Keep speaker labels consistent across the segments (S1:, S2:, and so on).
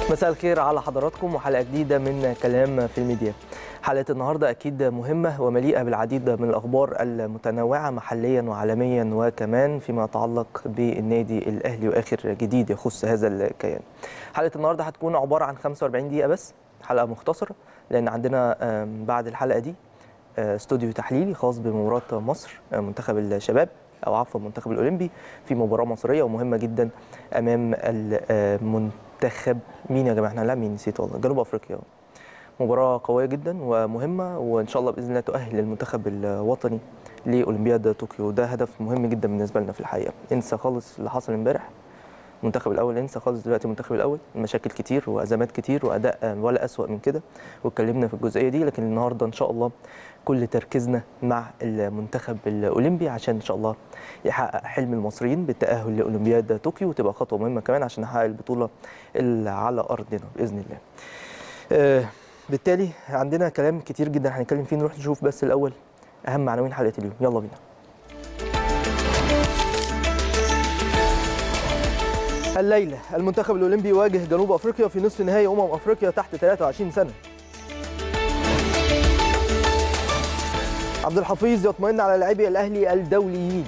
S1: مساء الخير على حضراتكم وحلقه جديده من كلام في الميديا حلقه النهارده اكيد مهمه ومليئه بالعديد من الاخبار المتنوعه محليا وعالميا وكمان فيما يتعلق بالنادي الاهلي واخر جديد يخص هذا الكيان حلقه النهارده هتكون عباره عن 45 دقيقه بس حلقه مختصره لان عندنا بعد الحلقه دي استوديو تحليلي خاص بمباراه مصر منتخب الشباب او عفوا المنتخب الاولمبي في مباراه مصريه ومهمه جدا امام المنتخب مين يا جماعه احنا لا مين نسيت والله جنوب افريقيا مباراه قويه جدا ومهمه وان شاء الله باذن الله تؤهل المنتخب الوطني لاولمبياد طوكيو ده هدف مهم جدا بالنسبه لنا في الحقيقه انسى خالص اللي حصل امبارح المنتخب الاول انسى خالص دلوقتي المنتخب الاول مشاكل كتير وازمات كتير واداء ولا اسوا من كده واتكلمنا في الجزئيه دي لكن النهارده ان شاء الله كل تركيزنا مع المنتخب الاولمبي عشان ان شاء الله يحقق حلم المصريين بالتاهل لاولمبياد طوكيو وتبقى خطوه مهمه كمان عشان نحقق البطوله اللي على ارضنا باذن الله. آه بالتالي عندنا كلام كتير جدا هنتكلم فيه نروح نشوف بس الاول اهم عناوين حلقه اليوم يلا بينا. الليله المنتخب الاولمبي يواجه جنوب افريقيا في نصف نهائي امم افريقيا تحت 23 سنه. عبد الحفيظ يطمئن على لاعبي الاهلي الدوليين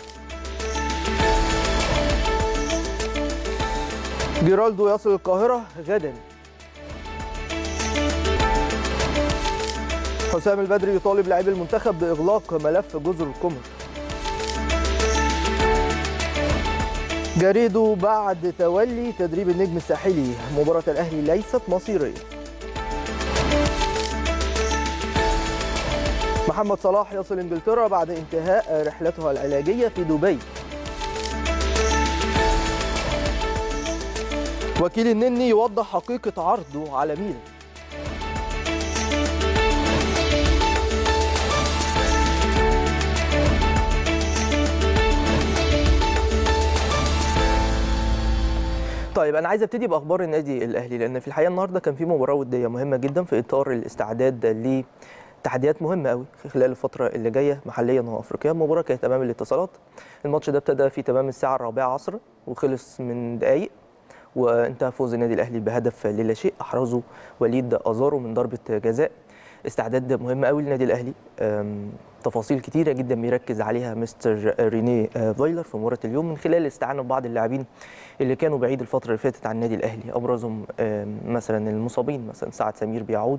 S1: جيرالدو يصل القاهره غدا حسام البدري يطالب لاعبي المنتخب باغلاق ملف جزر القمر جاريدو بعد تولي تدريب النجم الساحلي مباراه الاهلي ليست مصيريه محمد صلاح يصل انجلترا بعد انتهاء رحلته العلاجيه في دبي وكيل النني يوضح حقيقه عرضه على ميلان طيب انا عايز ابتدي باخبار النادي الاهلي لان في الحقيقه النهارده كان في مباراه وديه مهمه جدا في اطار الاستعداد ل تحديات مهمه قوي خلال الفتره اللي جايه محليا وافريقيا المباراه كانت امام الاتصالات الماتش ده ابتدى في تمام الساعه الرابعه عصرا وخلص من دقائق وانتهى فوز النادي الاهلي بهدف للا شيء احرزه وليد ازارو من ضربه جزاء استعداد مهم قوي للنادي الاهلي تفاصيل كتيره جدا بيركز عليها مستر ريني فايلر في مباراه اليوم من خلال الاستعانه ببعض اللاعبين اللي كانوا بعيد الفتره اللي فاتت عن النادي الاهلي ابرزهم مثلا المصابين مثلا سعد سمير بيعود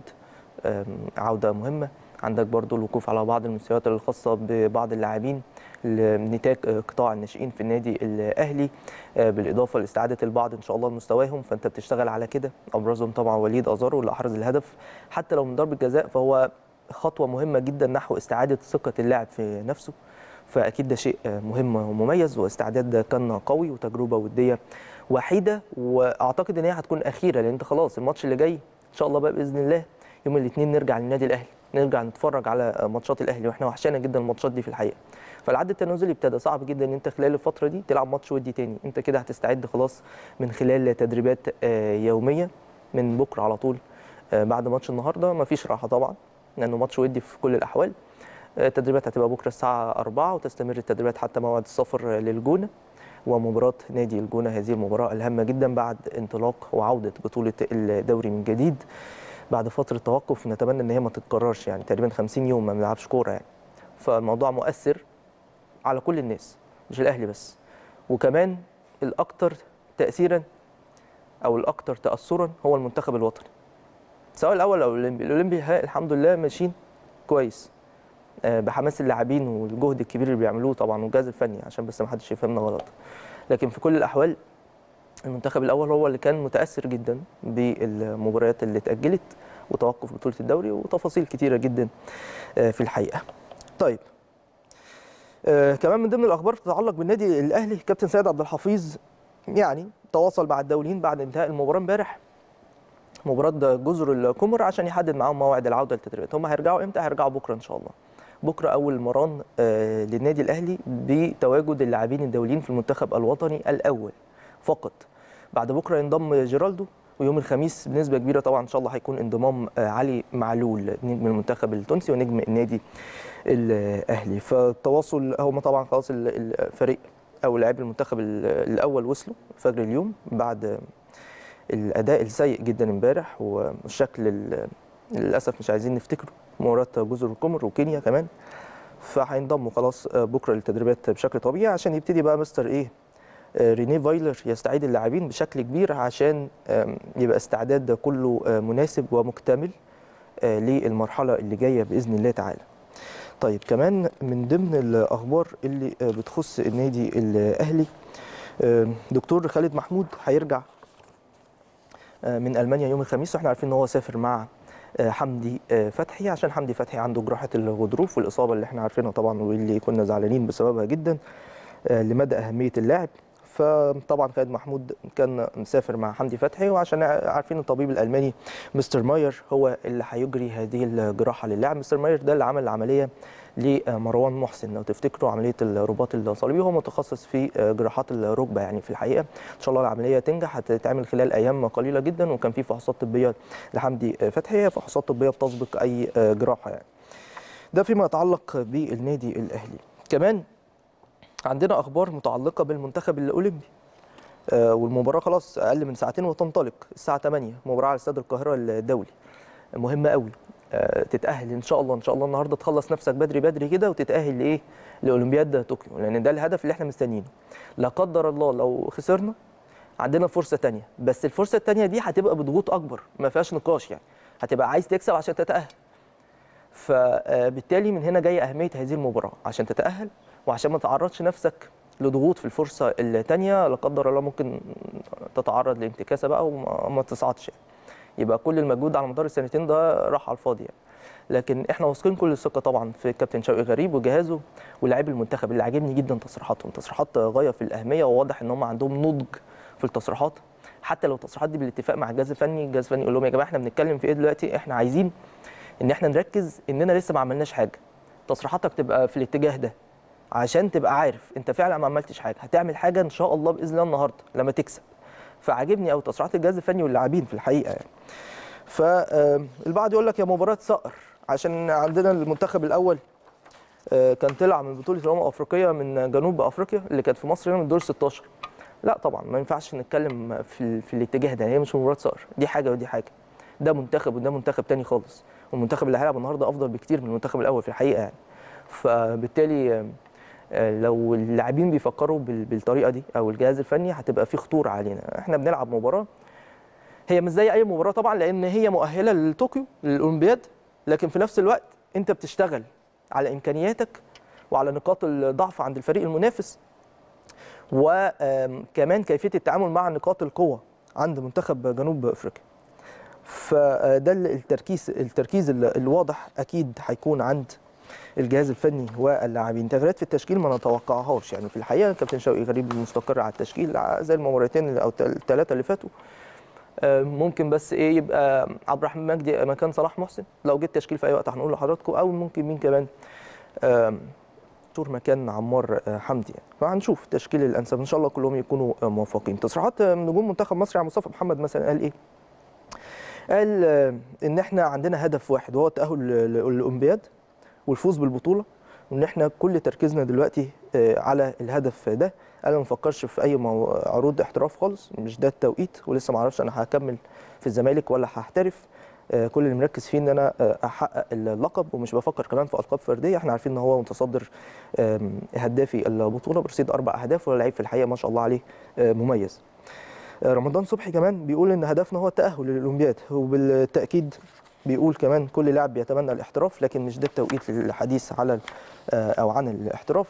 S1: عوده مهمه عندك برضو الوقوف على بعض المستويات الخاصه ببعض اللاعبين نتاج قطاع الناشئين في النادي الاهلي بالاضافه لاستعاده البعض ان شاء الله لمستواهم فانت بتشتغل على كده ابرزهم طبعا وليد ازارو اللي احرز الهدف حتى لو من ضربه جزاء فهو خطوه مهمه جدا نحو استعاده ثقه اللاعب في نفسه فاكيد ده شيء مهم ومميز واستعداد كان قوي وتجربه وديه وحيده واعتقد ان هي هتكون اخيره لان انت خلاص الماتش اللي جاي ان شاء الله بقى باذن الله يوم الاثنين نرجع للنادي الاهلي نرجع نتفرج على ماتشات الاهلي واحنا وحشانا جدا الماتشات دي في الحقيقه فالعد التنازلي ابتدى صعب جدا ان انت خلال الفتره دي تلعب ماتش ودي تاني انت كده هتستعد خلاص من خلال تدريبات يوميه من بكره على طول بعد ماتش النهارده مفيش راحه طبعا لانه ماتش ودي في كل الاحوال التدريبات هتبقى بكره الساعه 4 وتستمر التدريبات حتى موعد السفر للجونه ومباراه نادي الجونه هذه المباراه الهامه جدا بعد انطلاق وعوده بطوله الدوري من جديد بعد فتره توقف نتمنى ان هي ما تتكررش يعني تقريبا 50 يوم ما بنلعبش كوره يعني فالموضوع مؤثر على كل الناس مش الاهلي بس وكمان الاكثر تاثيرا او الاكثر تاثرا هو المنتخب الوطني سواء الاول او الاولمبي الاولمبي الحمد لله ماشيين كويس بحماس اللاعبين والجهد الكبير اللي بيعملوه طبعا والجهاز الفني عشان بس ما حدش يفهمنا غلط لكن في كل الاحوال المنتخب الاول هو اللي كان متاثر جدا بالمباريات اللي اتاجلت وتوقف بطوله الدوري وتفاصيل كتيره جدا في الحقيقه طيب آه كمان من ضمن الاخبار تتعلق بالنادي الاهلي كابتن سيد عبد الحفيظ يعني تواصل مع الدوليين بعد انتهاء المباراه امبارح مباراه جزر القمر عشان يحدد معاهم موعد العوده للتدريبات هم هيرجعوا امتى هيرجعوا بكره ان شاء الله بكره اول مران آه للنادي الاهلي بتواجد اللاعبين الدوليين في المنتخب الوطني الاول فقط بعد بكره ينضم جيرالدو ويوم الخميس بنسبه كبيره طبعا ان شاء الله هيكون انضمام علي معلول نجم المنتخب التونسي ونجم النادي الاهلي فالتواصل هم طبعا خلاص الفريق او لاعبي المنتخب الاول وصلوا فجر اليوم بعد الاداء السيء جدا امبارح والشكل ال- للاسف مش عايزين نفتكره مباراه جزر القمر وكينيا كمان فهينضموا خلاص آه، بكره للتدريبات بشكل طبيعي عشان يبتدي بقى مستر ايه آه، رينيه فايلر يستعيد اللاعبين بشكل كبير عشان آم، يبقى استعداد كله آه، مناسب ومكتمل آه، للمرحله اللي جايه باذن الله تعالى. طيب كمان من ضمن الاخبار اللي آه، بتخص النادي الاهلي آه، دكتور خالد محمود هيرجع آه، من المانيا يوم الخميس واحنا عارفين ان هو سافر مع آه، حمدي آه، فتحي عشان حمدي فتحي عنده جراحه الغضروف والاصابه اللي احنا عارفينها طبعا واللي كنا زعلانين بسببها جدا آه، لمدى اهميه اللاعب فطبعا خالد محمود كان مسافر مع حمدي فتحي وعشان عارفين الطبيب الالماني مستر ماير هو اللي هيجري هذه الجراحه للاعب مستر ماير ده اللي عمل العمليه لمروان محسن لو تفتكروا عمليه الرباط الصليبي هو متخصص في جراحات الركبه يعني في الحقيقه ان شاء الله العمليه تنجح هتتعمل خلال ايام قليله جدا وكان في فحوصات طبيه لحمدي فتحي هي فحوصات طبيه بتسبق اي جراحه يعني ده فيما يتعلق بالنادي الاهلي كمان عندنا اخبار متعلقه بالمنتخب الاولمبي آه، والمباراه خلاص اقل من ساعتين وتنطلق الساعه 8 مباراه على استاد القاهره الدولي مهمه قوي آه، تتاهل ان شاء الله ان شاء الله النهارده تخلص نفسك بدري بدري كده وتتاهل لايه لاولمبياد طوكيو لان ده الهدف اللي احنا مستنيينه لا قدر الله لو خسرنا عندنا فرصه تانية بس الفرصه التانية دي هتبقى بضغوط اكبر ما فيهاش نقاش يعني هتبقى عايز تكسب عشان تتاهل فبالتالي من هنا جايه اهميه هذه المباراه عشان تتاهل وعشان ما تعرضش نفسك لضغوط في الفرصه الثانيه لا قدر الله ممكن تتعرض لانتكاسه بقى وما ما تصعدش يعني. يبقى كل المجهود على مدار السنتين ده راح على الفاضي يعني. لكن احنا واثقين كل الثقه طبعا في كابتن شوقي غريب وجهازه ولاعبي المنتخب اللي عاجبني جدا تصريحاتهم تصريحات غايه في الاهميه وواضح ان هم عندهم نضج في التصريحات حتى لو التصريحات دي بالاتفاق مع الجهاز الفني الجهاز الفني يقول لهم يا جماعه احنا بنتكلم في ايه دلوقتي احنا عايزين ان احنا نركز اننا لسه ما عملناش حاجه تصريحاتك تبقى في الاتجاه ده عشان تبقى عارف انت فعلا ما عملتش حاجه هتعمل حاجه ان شاء الله باذن الله النهارده لما تكسب فعاجبني قوي تصريحات الجهاز الفني واللاعبين في الحقيقه يعني فالبعض يقول لك يا مباراه صقر عشان عندنا المنتخب الاول آه، كان طلع من بطوله الامم الافريقيه من جنوب افريقيا اللي كانت في مصر هنا من دور 16 لا طبعا ما ينفعش نتكلم في, ال- في الاتجاه ده هي مش مباراه صقر دي حاجه ودي حاجه ده منتخب وده منتخب تاني خالص والمنتخب اللي هيلعب النهارده افضل بكتير من المنتخب الاول في الحقيقه يعني فبالتالي آه، آه، لو اللاعبين بيفكروا بال- بالطريقه دي او الجهاز الفني هتبقى في خطوره علينا احنا بنلعب مباراه هي مش زي اي مباراه طبعا لان هي مؤهله لطوكيو للاولمبياد لكن في نفس الوقت انت بتشتغل على امكانياتك وعلى نقاط الضعف عند الفريق المنافس وكمان كيفيه التعامل مع نقاط القوه عند منتخب جنوب افريقيا فده التركيز التركيز الواضح اكيد هيكون عند الجهاز الفني واللاعبين تغييرات في التشكيل ما نتوقعهاش يعني في الحقيقه كابتن شوقي غريب مستقر على التشكيل زي المباراتين او الثلاثه اللي فاتوا آه، ممكن بس ايه يبقى عبد الرحمن مجدي مكان صلاح محسن لو جيت تشكيل في اي وقت هنقول لحضراتكم او ممكن مين كمان آم، دكتور مكان عمار آه، حمدي يعني فهنشوف التشكيل الانسب ان شاء الله كلهم يكونوا آه، موفقين تصريحات آه، من نجوم منتخب مصر يعني مصطفى محمد مثلا قال ايه قال آه، ان احنا عندنا هدف واحد وهو التاهل ل- للاولمبياد والفوز بالبطوله وان احنا كل تركيزنا دلوقتي آه، على الهدف ده انا ما بفكرش في اي مو- عروض احتراف خالص مش ده التوقيت ولسه ما اعرفش انا هكمل في الزمالك ولا هحترف آه، كل اللي مركز فيه ان انا آه، احقق اللقب ومش بفكر كمان في القاب فرديه احنا عارفين ان هو متصدر آم، هدافي البطوله برصيد اربع اهداف ولا لعيب في الحقيقه ما شاء الله عليه آه، مميز آه، رمضان صبحي كمان بيقول ان هدفنا هو التاهل للاولمبياد وبالتاكيد بيقول كمان كل لاعب بيتمنى الاحتراف لكن مش ده التوقيت للحديث على آه، او عن الاحتراف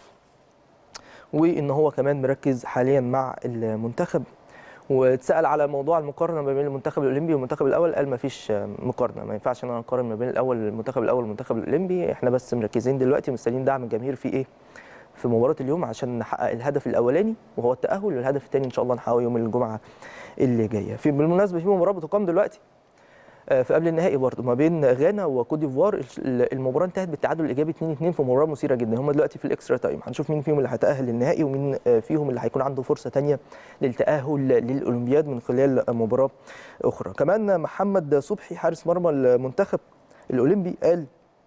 S1: وان هو كمان مركز حاليا مع المنتخب واتسال على موضوع المقارنه ما بين المنتخب الاولمبي والمنتخب الاول قال ما فيش مقارنه ما ينفعش ان انا اقارن ما بين الاول المنتخب الاول والمنتخب الاولمبي احنا بس مركزين دلوقتي مستنيين دعم الجماهير في ايه في مباراه اليوم عشان نحقق الهدف الاولاني وهو التاهل والهدف الثاني ان شاء الله نحققه يوم الجمعه اللي جايه في بالمناسبه في مباراه بتقام دلوقتي آه، في قبل النهائي برضه ما بين غانا وكوت ديفوار ال- المباراه انتهت بالتعادل الايجابي 2-2 في مباراه مثيره جدا هم دلوقتي في الاكسترا تايم هنشوف مين فيهم اللي هيتاهل للنهائي ومين آه، فيهم اللي هيكون عنده فرصه ثانيه للتاهل للاولمبياد من خلال مباراه اخرى كمان محمد صبحي حارس مرمى المنتخب الاولمبي قال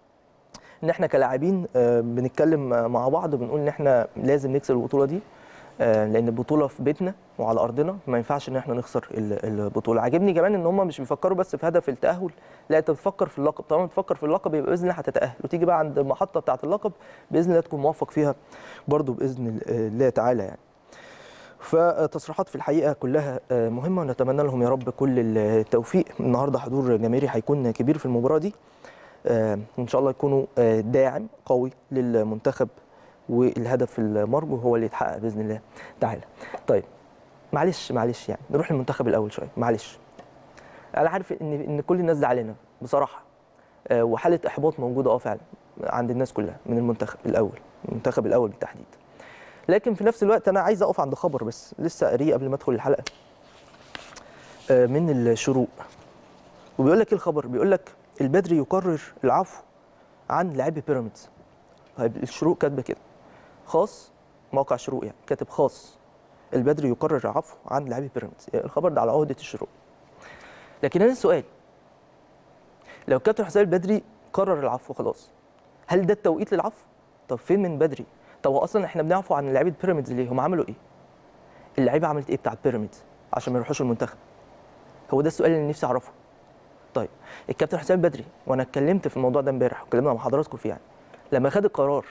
S1: ان احنا كلاعبين آه، بنتكلم مع بعض بنقول ان احنا لازم نكسب البطوله دي آه، لان البطوله في بيتنا وعلى ارضنا ما ينفعش ان احنا نخسر ال- البطوله عاجبني كمان ان هم مش بيفكروا بس في هدف التاهل لا انت بتفكر في اللقب طالما بتفكر في اللقب يبقى باذن الله هتتاهل وتيجي بقى عند المحطه بتاعه اللقب باذن الله تكون موفق فيها برضو باذن الله تعالى يعني فتصريحات في الحقيقه كلها آه، مهمه ونتمنى لهم يا رب كل التوفيق النهارده حضور جماهيري هيكون كبير في المباراه دي آه، ان شاء الله يكونوا آه، داعم قوي للمنتخب والهدف المرجو هو اللي يتحقق باذن الله تعالى طيب معلش معلش يعني نروح للمنتخب الاول شويه معلش انا عارف ان ان كل الناس زعلانه بصراحه آه، وحاله احباط موجوده اه فعلا عند الناس كلها من المنتخب الاول المنتخب الاول بالتحديد لكن في نفس الوقت انا عايز اقف عند خبر بس لسه قاريه قبل ما ادخل الحلقه آه، من الشروق وبيقول لك ايه الخبر بيقول لك البدري يقرر العفو عن لاعبي بيراميدز طيب الشروق كاتبه كده خاص موقع شروق يعني كاتب خاص البدري يقرر العفو عن لاعبي بيراميدز يعني الخبر ده على عهده الشروق لكن انا السؤال لو كابتن حسام البدري قرر العفو خلاص هل ده التوقيت للعفو طب فين من بدري طب هو اصلا احنا بنعفو عن لعيبه بيراميدز ليه هم عملوا ايه اللعيبه عملت ايه بتاعت بيراميدز عشان ما يروحوش المنتخب هو ده السؤال اللي نفسي اعرفه طيب الكابتن حسام البدري وانا اتكلمت في الموضوع ده امبارح واتكلمنا مع حضراتكم فيه يعني لما خد القرار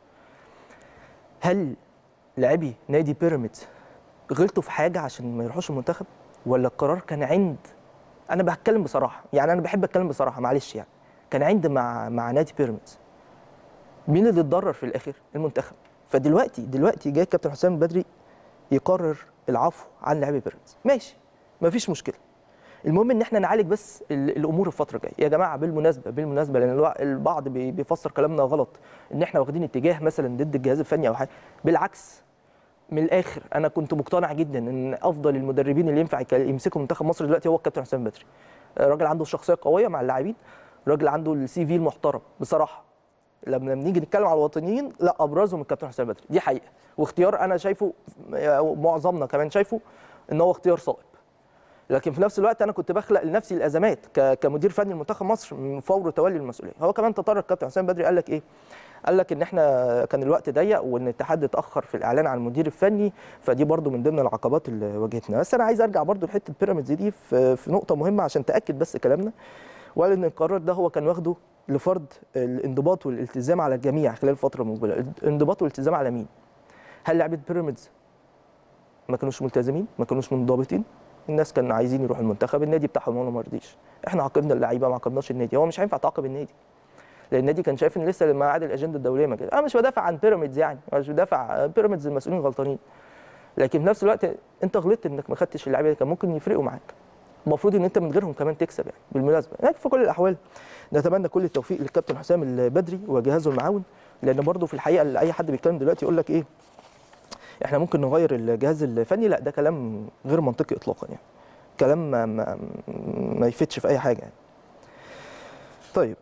S1: هل لاعبي نادي بيراميدز غلطوا في حاجه عشان ما يروحوش المنتخب ولا القرار كان عند انا بتكلم بصراحه يعني انا بحب اتكلم بصراحه معلش يعني كان عند مع مع نادي بيراميدز مين اللي اتضرر في الاخر المنتخب فدلوقتي دلوقتي جاي الكابتن حسام البدري يقرر العفو عن لاعبي بيراميدز ماشي مفيش مشكله المهم ان احنا نعالج بس ال- الامور الفتره الجايه يا جماعه بالمناسبه بالمناسبه لان الوع- البعض بي- بيفسر كلامنا غلط ان احنا واخدين اتجاه مثلا ضد الجهاز الفني او حاجه بالعكس من الاخر انا كنت مقتنع جدا ان افضل المدربين اللي ينفع يك- يمسكوا منتخب مصر دلوقتي هو الكابتن حسام بدري راجل عنده شخصيه قويه مع اللاعبين راجل عنده السي في المحترم بصراحه لما نيجي نتكلم على الوطنيين لا ابرزهم الكابتن حسام بدري دي حقيقه واختيار انا شايفه معظمنا كمان شايفه ان هو اختيار صائب لكن في نفس الوقت انا كنت بخلق لنفسي الازمات ك- كمدير فني لمنتخب مصر من فور تولي المسؤوليه هو كمان تطرق الكابتن حسام بدري قال لك ايه قال لك ان احنا كان الوقت ضيق وان الاتحاد اتاخر في الاعلان عن المدير الفني فدي برضو من ضمن العقبات اللي واجهتنا بس انا عايز ارجع برضو لحته بيراميدز دي في في نقطه مهمه عشان تاكد بس كلامنا وقال ان القرار ده هو كان واخده لفرض الانضباط والالتزام على الجميع خلال الفتره المقبله الانضباط والالتزام على مين هل لعيبه بيراميدز ما كانوش ملتزمين ما كانوش منضبطين الناس كانوا عايزين يروحوا المنتخب النادي بتاعهم هو ما رضيش احنا عاقبنا اللعيبه ما عاقبناش النادي هو مش هينفع تعاقب النادي لان النادي كان شايف ان لسه لما عاد الاجنده الدوليه ما كده انا مش بدافع عن بيراميدز يعني أنا مش بدافع بيراميدز المسؤولين غلطانين لكن في نفس الوقت انت غلطت انك ما خدتش اللعيبه اللي كان ممكن يفرقوا معاك المفروض ان انت من غيرهم كمان تكسب يعني بالمناسبه لكن في كل الاحوال نتمنى كل التوفيق للكابتن حسام البدري وجهازه المعاون لان برضه في الحقيقه اي حد بيتكلم دلوقتي يقول لك ايه احنا ممكن نغير الجهاز الفني لا ده كلام غير منطقي اطلاقا يعني كلام ما, ما, ما يفتش في اي حاجه يعني. طيب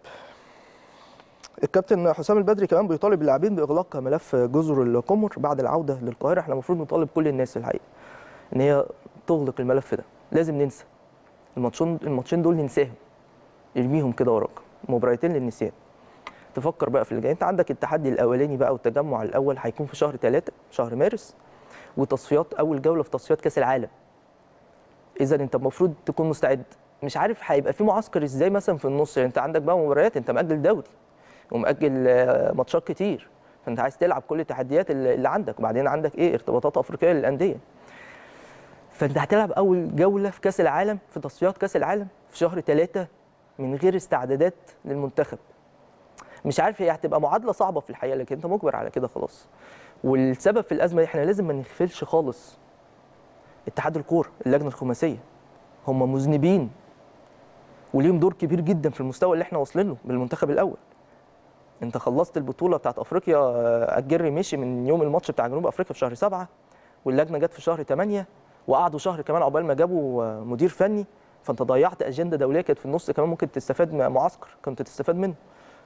S1: الكابتن حسام البدري كمان بيطالب اللاعبين باغلاق ملف جزر القمر بعد العوده للقاهره احنا المفروض نطالب كل الناس في الحقيقه ان هي تغلق الملف ده لازم ننسى الماتشين الماتشين دول ننساهم ارميهم كده وراك مباراتين للنسيان تفكر بقى في اللي جاي انت عندك التحدي الاولاني بقى والتجمع الاول هيكون في شهر ثلاثة شهر مارس وتصفيات اول جوله في تصفيات كاس العالم اذا انت المفروض تكون مستعد مش عارف هيبقى في معسكر ازاي مثلا في النص يعني انت عندك بقى مباريات انت مأجل دوري ومأجل آه، ماتشات كتير فانت عايز تلعب كل التحديات اللي اللي عندك وبعدين عندك ايه ارتباطات افريقيه للانديه فانت هتلعب اول جوله في كاس العالم في تصفيات كاس العالم في شهر ثلاثة من غير استعدادات للمنتخب مش عارف هي هتبقى معادله صعبه في الحقيقه لكن انت مجبر على كده خلاص والسبب في الازمه دي احنا لازم ما نغفلش خالص اتحاد الكوره اللجنه الخماسيه هم مذنبين وليهم دور كبير جدا في المستوى اللي احنا واصلين له بالمنتخب الاول انت خلصت البطوله بتاعت افريقيا آه، الجري مشي من يوم الماتش بتاع جنوب افريقيا في شهر سبعة واللجنه جت في شهر 8 وقعدوا شهر كمان عقبال ما جابوا آه، مدير فني فانت ضيعت اجنده دوليه كانت في النص كمان ممكن تستفاد من معسكر كنت تستفاد منه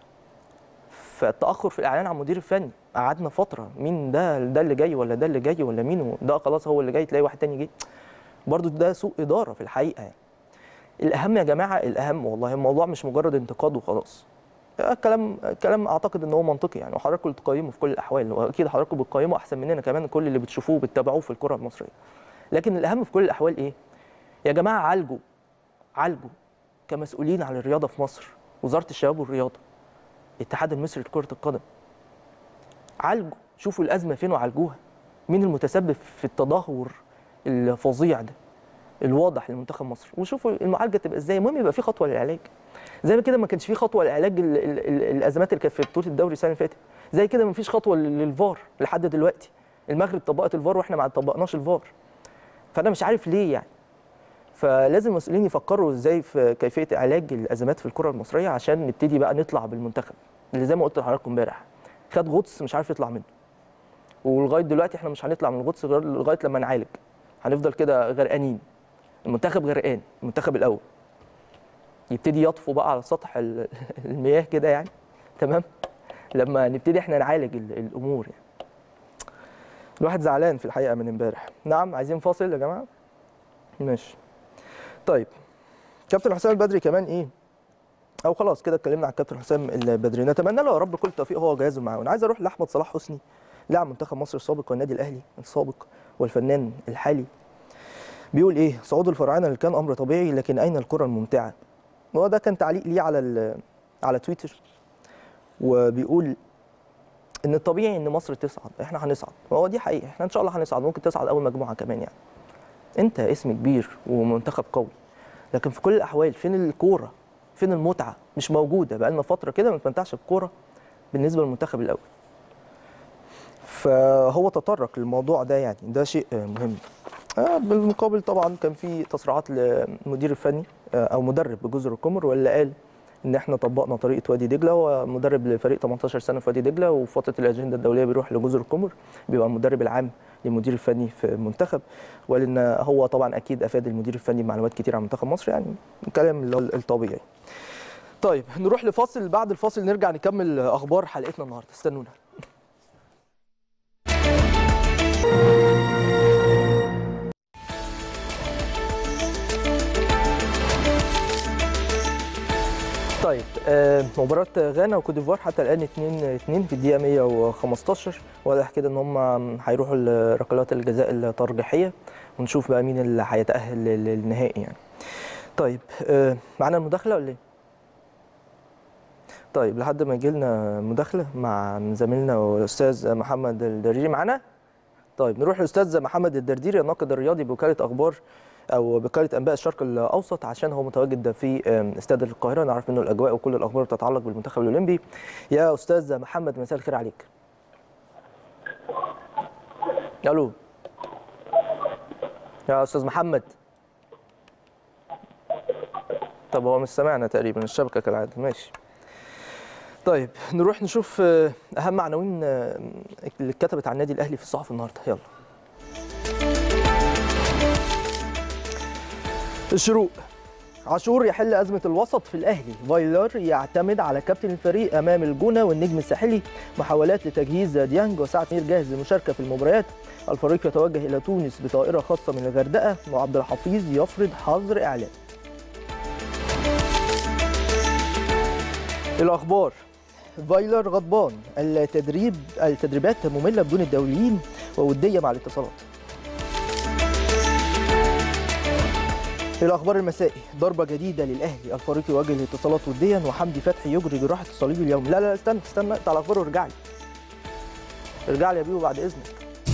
S1: فالتاخر في الاعلان عن المدير الفني قعدنا فتره مين ده ده اللي جاي ولا ده اللي جاي ولا مين ده خلاص هو اللي جاي تلاقي واحد تاني جه برضو ده سوء اداره في الحقيقه يعني الاهم يا جماعه الاهم والله الموضوع مش مجرد انتقاد وخلاص آه، كلام كلام اعتقد ان هو منطقي يعني وحضراتكم اللي تقيموا في كل الاحوال واكيد حضراتكم بتقيموا احسن مننا كمان كل اللي بتشوفوه وبتتابعوه في الكره المصريه لكن الاهم في كل الاحوال ايه يا جماعه عالجوا عالجوا كمسؤولين عن الرياضه في مصر وزاره الشباب والرياضه الاتحاد المصري لكره القدم عالجوا شوفوا الازمه فين وعالجوها مين المتسبب في التدهور الفظيع ده الواضح لمنتخب مصر وشوفوا المعالجه تبقى ازاي المهم يبقى في خطوه للعلاج زي ما كده ما كانش في خطوه لعلاج ال- ال- ال- الازمات اللي كانت في بطوله الدوري السنه اللي فاتت زي كده ما فيش خطوه لل- للفار لحد دلوقتي المغرب طبقت الفار واحنا ما طبقناش الفار فانا مش عارف ليه يعني فلازم المسؤولين يفكروا ازاي في كيفيه علاج الازمات في الكره المصريه عشان نبتدي بقى نطلع بالمنتخب اللي زي ما قلت لحضراتكم امبارح خد غطس مش عارف يطلع منه ولغايه دلوقتي احنا مش هنطلع من الغطس غير لغايه لما نعالج هنفضل كده غرقانين المنتخب غرقان المنتخب الاول يبتدي يطفو بقى على سطح ال- المياه كده يعني تمام لما نبتدي احنا نعالج ال- الامور يعني الواحد زعلان في الحقيقه من امبارح نعم عايزين فاصل يا جماعه ماشي طيب كابتن حسام البدري كمان ايه او خلاص كده اتكلمنا عن كابتن حسام البدري نتمنى له يا رب كل التوفيق هو وجهازه معاه وانا عايز اروح لاحمد صلاح حسني لاعب منتخب مصر السابق والنادي الاهلي السابق والفنان الحالي بيقول ايه صعود الفراعنه اللي كان امر طبيعي لكن اين الكره الممتعه هو ده كان تعليق ليه على ال- على تويتر وبيقول ان الطبيعي ان مصر تصعد احنا هنصعد وهو دي حقيقه احنا ان شاء الله هنصعد ممكن تصعد اول مجموعه كمان يعني انت اسم كبير ومنتخب قوي لكن في كل الاحوال فين الكوره فين المتعه مش موجوده بقى لنا فتره كده ما بنستمتعش بالكوره بالنسبه للمنتخب الاول فهو تطرق للموضوع ده يعني ده شيء آه، مهم آه، بالمقابل طبعا كان في تصريحات للمدير الفني آه، او مدرب بجزر القمر واللي قال ان احنا طبقنا طريقه وادي دجله هو مدرب لفريق 18 سنه في وادي دجله وفي فتره الاجنده الدوليه بيروح لجزر القمر بيبقى المدرب العام للمدير الفني في المنتخب وقال ان هو طبعا اكيد افاد المدير الفني معلومات كتير عن منتخب مصر يعني الكلام اللي هو الطبيعي طيب نروح لفاصل بعد الفاصل نرجع نكمل اخبار حلقتنا النهارده استنونا طيب آه، مباراة غانا وكوت ديفوار حتى الآن 2 2 في الدقيقة 115 واضح كده إن هم هيروحوا لركلات الجزاء الترجيحية ونشوف بقى مين اللي هيتأهل لل- للنهائي يعني. طيب آه، معانا المداخلة ولا إيه؟ طيب لحد ما يجي لنا مداخلة مع زميلنا الأستاذ محمد الدريري معانا؟ طيب نروح للأستاذ محمد الدرديري الناقد الرياضي بوكالة أخبار او بوكاله انباء الشرق الاوسط عشان هو متواجد في آم، استاد القاهره نعرف منه الاجواء وكل الاخبار بتتعلق بالمنتخب الاولمبي يا استاذ محمد مساء الخير عليك الو يا استاذ محمد طب هو مش سامعنا تقريبا الشبكه كالعاده ماشي طيب نروح نشوف آه، اهم عناوين آه، اللي اتكتبت عن النادي الاهلي في الصحف النهارده يلا الشروق عاشور يحل أزمة الوسط في الأهلي فايلر يعتمد على كابتن الفريق أمام الجونة والنجم الساحلي محاولات لتجهيز ديانج وسعد مير جاهز للمشاركة في المباريات الفريق يتوجه إلى تونس بطائرة خاصة من الغردقة وعبد الحفيظ يفرض حظر إعلام الأخبار فايلر غضبان التدريب التدريبات مملة بدون الدوليين وودية مع الاتصالات الأخبار المسائي ضربة جديدة للأهلي الفريق يواجه الاتصالات وديا وحمدي فتحي يجري جراحة الصليبي اليوم لا لا استنى استنى اقطع الأخبار وارجع لي ارجع لي يا بيبو بعد إذنك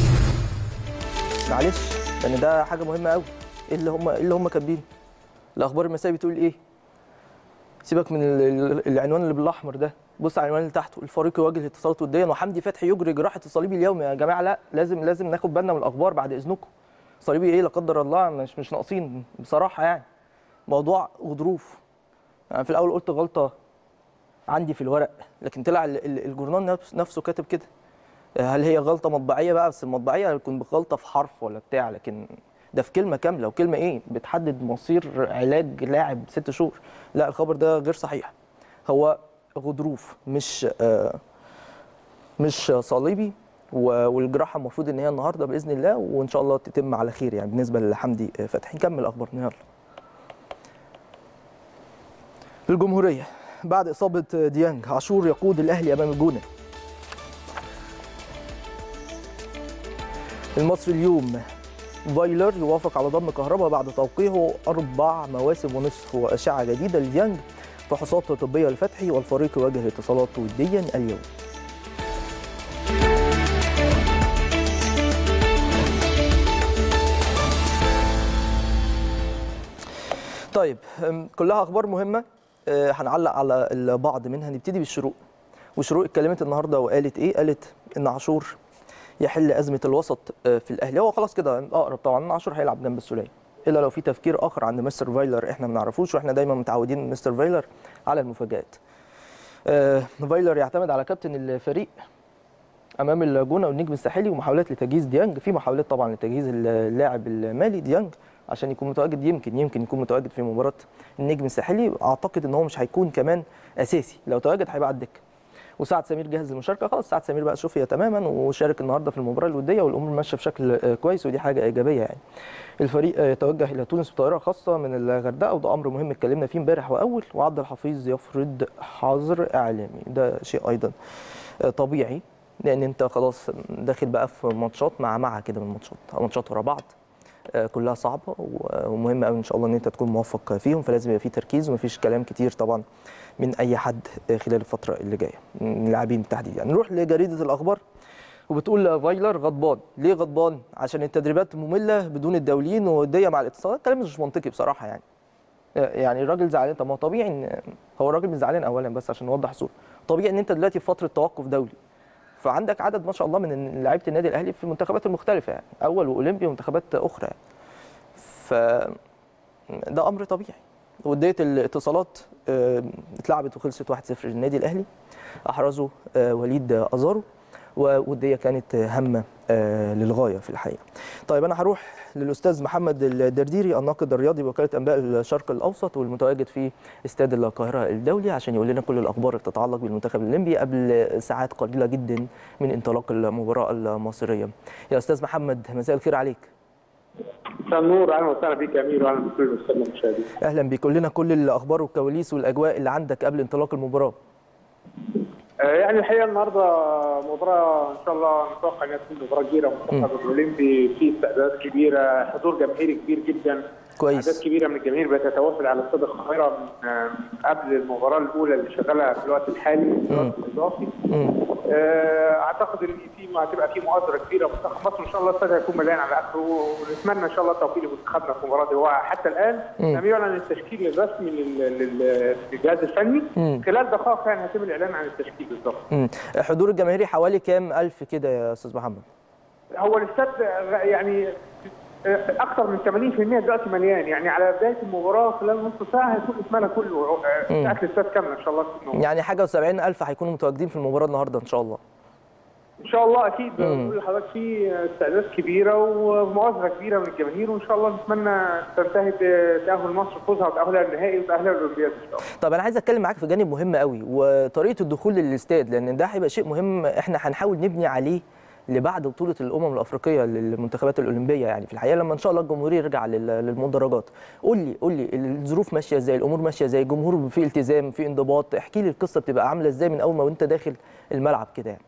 S1: معلش لأن ده حاجة مهمة قوي إيه اللي هم إيه اللي هم كاتبينه الأخبار المسائي بتقول إيه سيبك من ال- ال- العنوان اللي بالأحمر ده بص على العنوان اللي تحته الفريق يواجه الاتصالات وديا وحمدي فتحي يجري جراحة الصليبي اليوم يا جماعة لا لازم لازم ناخد بالنا من الأخبار بعد إذنكم صليبي ايه لا قدر الله مش مش ناقصين بصراحه يعني موضوع غضروف انا في الاول قلت غلطه عندي في الورق لكن طلع ال- ال- الجورنال نفس- نفسه كاتب كده هل هي غلطه مطبعيه بقى بس المطبعيه هتكون بغلطه في حرف ولا بتاع لكن ده في كلمه كامله وكلمه ايه بتحدد مصير علاج لاعب ست شهور لا الخبر ده غير صحيح هو غضروف مش آه مش صليبي و- والجراحه المفروض ان هي النهارده باذن الله وان شاء الله تتم على خير يعني بالنسبه لحمدي فتحي نكمل اخبارنا يلا الجمهوريه بعد اصابه ديانج عاشور يقود الاهلي امام الجونه المصري اليوم فايلر يوافق على ضم كهرباء بعد توقيعه اربع مواسم ونصف واشعه جديده لديانج فحوصات طبيه لفتحي والفريق يواجه اتصالات وديا اليوم طيب أم، كلها اخبار مهمه أه، هنعلق على البعض منها نبتدي بالشروق وشروق اتكلمت النهارده وقالت ايه قالت ان عاشور يحل ازمه الوسط أه، في الاهلي هو خلاص كده اقرب طبعا ان عاشور هيلعب جنب السوليه الا لو في تفكير اخر عند مستر فايلر احنا ما نعرفوش واحنا دايما متعودين من مستر فايلر على المفاجات أه، فايلر يعتمد على كابتن الفريق امام الجونه والنجم الساحلي ومحاولات لتجهيز ديانج في محاولات طبعا لتجهيز اللاعب المالي ديانج عشان يكون متواجد يمكن يمكن يكون متواجد في مباراه النجم الساحلي اعتقد ان هو مش هيكون كمان اساسي لو تواجد هيبقى على الدكه وسعد سمير جاهز للمشاركه خلاص سعد سمير بقى شفي تماما وشارك النهارده في المباراه الوديه والامور ماشيه بشكل آه، كويس ودي حاجه ايجابيه يعني الفريق آه، يتوجه الى تونس بطائره خاصه من الغردقه وده امر مهم اتكلمنا فيه امبارح واول وعبد الحفيظ يفرض حظر اعلامي ده شيء ايضا آه، طبيعي لان انت خلاص داخل بقى في ماتشات مع مع كده من ماتشات ماتشات ورا بعض آه، كلها صعبه و- ومهم قوي ان شاء الله ان انت تكون موفق فيهم فلازم يبقى في تركيز ومفيش كلام كتير طبعا من اي حد آه، خلال الفتره اللي جايه من اللاعبين بالتحديد يعني نروح لجريده الاخبار وبتقول فايلر غضبان ليه غضبان عشان التدريبات ممله بدون الدوليين ووديه مع الاتصالات كلام مش منطقي بصراحه يعني يعني الراجل زعلان طب ما هو طبيعي ان هو الراجل مش زعلان اولا بس عشان نوضح الصوره طبيعي ان انت دلوقتي في فتره توقف دولي فعندك عدد ما شاء الله من لعيبه النادي الاهلي في المنتخبات المختلفه يعني اول واولمبي ومنتخبات اخرى يعني. ف ده امر طبيعي وديه الاتصالات آه، اتلعبت وخلصت 1-0 للنادي الاهلي احرزه آه، وليد ازارو ووديه كانت هامه آه، للغايه في الحقيقه. طيب انا هروح للاستاذ محمد الدرديري الناقد الرياضي بوكاله انباء الشرق الاوسط والمتواجد في استاد القاهره الدولي عشان يقول لنا كل الاخبار اللي تتعلق بالمنتخب الاولمبي قبل ساعات قليله جدا من انطلاق المباراه المصريه. يا استاذ محمد مساء الخير عليك.
S2: مساء النور اهلا وسهلا بيك يا امير واهلا بكل الساده المشاهدين.
S1: اهلا بيك قول لنا كل الاخبار والكواليس والاجواء اللي عندك قبل انطلاق المباراه.
S2: آه، يعني الحقيقه النهارده مباراه ان شاء الله نتوقع انها تكون مباراه كبيره المنتخب الاولمبي فيه استعدادات كبيره حضور جماهيري كبير جدا اعداد
S1: كويس
S2: كبيره من الجماهير بتتوافد على استاد القاهره من آه، قبل المباراه الاولى اللي شغاله في الوقت الحالي في الوقت الاضافي
S1: مم.
S2: آه، اعتقد ان في هتبقى في مؤازره كبيره منتخب مصر ان شاء الله الاستاد هيكون مليان على اخره ونتمنى ان شاء الله التوفيق لمنتخبنا في المباراه دي هو حتى الان
S1: مم.
S2: لم يعلن التشكيل الرسمي لل- لل- للجهاز الفني
S1: مم.
S2: خلال دقائق يعني هيتم الاعلان عن التشكيل بالظبط
S1: مم. حضور الجماهيري حوالي كام الف كده يا استاذ محمد؟
S2: هو الاستاد يعني اكثر من 80% دلوقتي مليان يعني على بدايه المباراه خلال نص ساعه هيكون اتملى كله
S1: مم.
S2: ساعه الاستاد كامله ان شاء الله تكون موجودة.
S1: يعني حاجه و70 الف هيكونوا متواجدين في المباراه النهارده ان شاء الله.
S2: ان شاء الله اكيد
S1: مم.
S2: بقول لحضرتك في استعدادات كبيره ومؤازره كبيره من الجماهير وان شاء الله نتمنى تنتهي بتاهل مصر فوزها وتاهلها للنهائي وتاهلها للاولمبياد ان شاء الله.
S1: طب انا عايز اتكلم معاك في جانب مهم قوي وطريقه الدخول للاستاد لان ده هيبقى شيء مهم احنا هنحاول نبني عليه لبعد بطوله الامم الافريقيه للمنتخبات الاولمبيه يعني في الحقيقه لما ان شاء الله الجمهور يرجع لل- للمدرجات قول لي قول لي الظروف ماشيه ازاي الامور ماشيه ازاي الجمهور في التزام في انضباط احكي لي القصه بتبقى عامله ازاي من اول ما وانت داخل الملعب كده يعني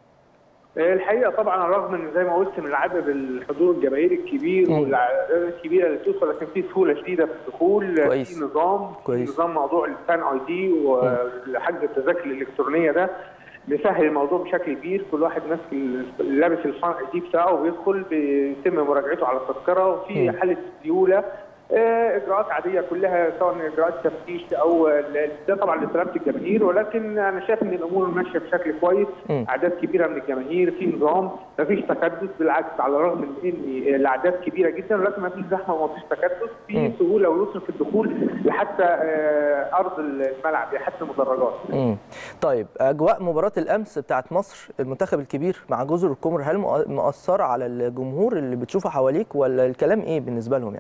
S2: الحقيقه طبعا على الرغم من زي ما قلت من عدد الحضور الجماهيري الكبير
S1: مم.
S2: والاعداد الكبيره اللي بتوصل لكن في سهوله شديده في الدخول
S1: كويس.
S2: في نظام
S1: كويس.
S2: في نظام موضوع الفان اي دي وحجز التذاكر الالكترونيه ده بيسهل الموضوع بشكل كبير كل واحد ماسك ال- لابس الفان اي دي بتاعه وبيدخل بيتم مراجعته على التذكره وفي
S1: مم.
S2: حاله سيوله آه، اجراءات عاديه كلها سواء اجراءات تفتيش او ال- ده طبعا لسلامه الجماهير ولكن انا شايف ان الامور ماشيه بشكل كويس
S1: مم.
S2: اعداد كبيره من الجماهير في نظام مفيش تكدس بالعكس على الرغم من ان الاعداد كبيره جدا ولكن مفيش زحمه ومفيش تكدس في
S1: مم.
S2: سهوله ويسر في الدخول لحتى آه، ارض الملعب لحتى المدرجات
S1: امم طيب اجواء مباراه الامس بتاعت مصر المنتخب الكبير مع جزر القمر هل مؤ- مؤثره على الجمهور اللي بتشوفه حواليك ولا الكلام ايه بالنسبه لهم يعني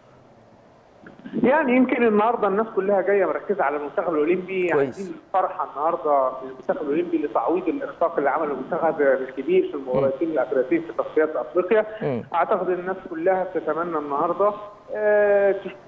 S2: يعني يمكن النهارده الناس كلها جايه مركزه على المنتخب الاولمبي
S1: كويس.
S2: عايزين الفرحه النهارده بالمنتخب الاولمبي لتعويض الاخفاق اللي عمله المنتخب الكبير في المباراتين الاخيرتين في تصفيات افريقيا
S1: مم.
S2: اعتقد ان الناس كلها بتتمنى النهارده آه،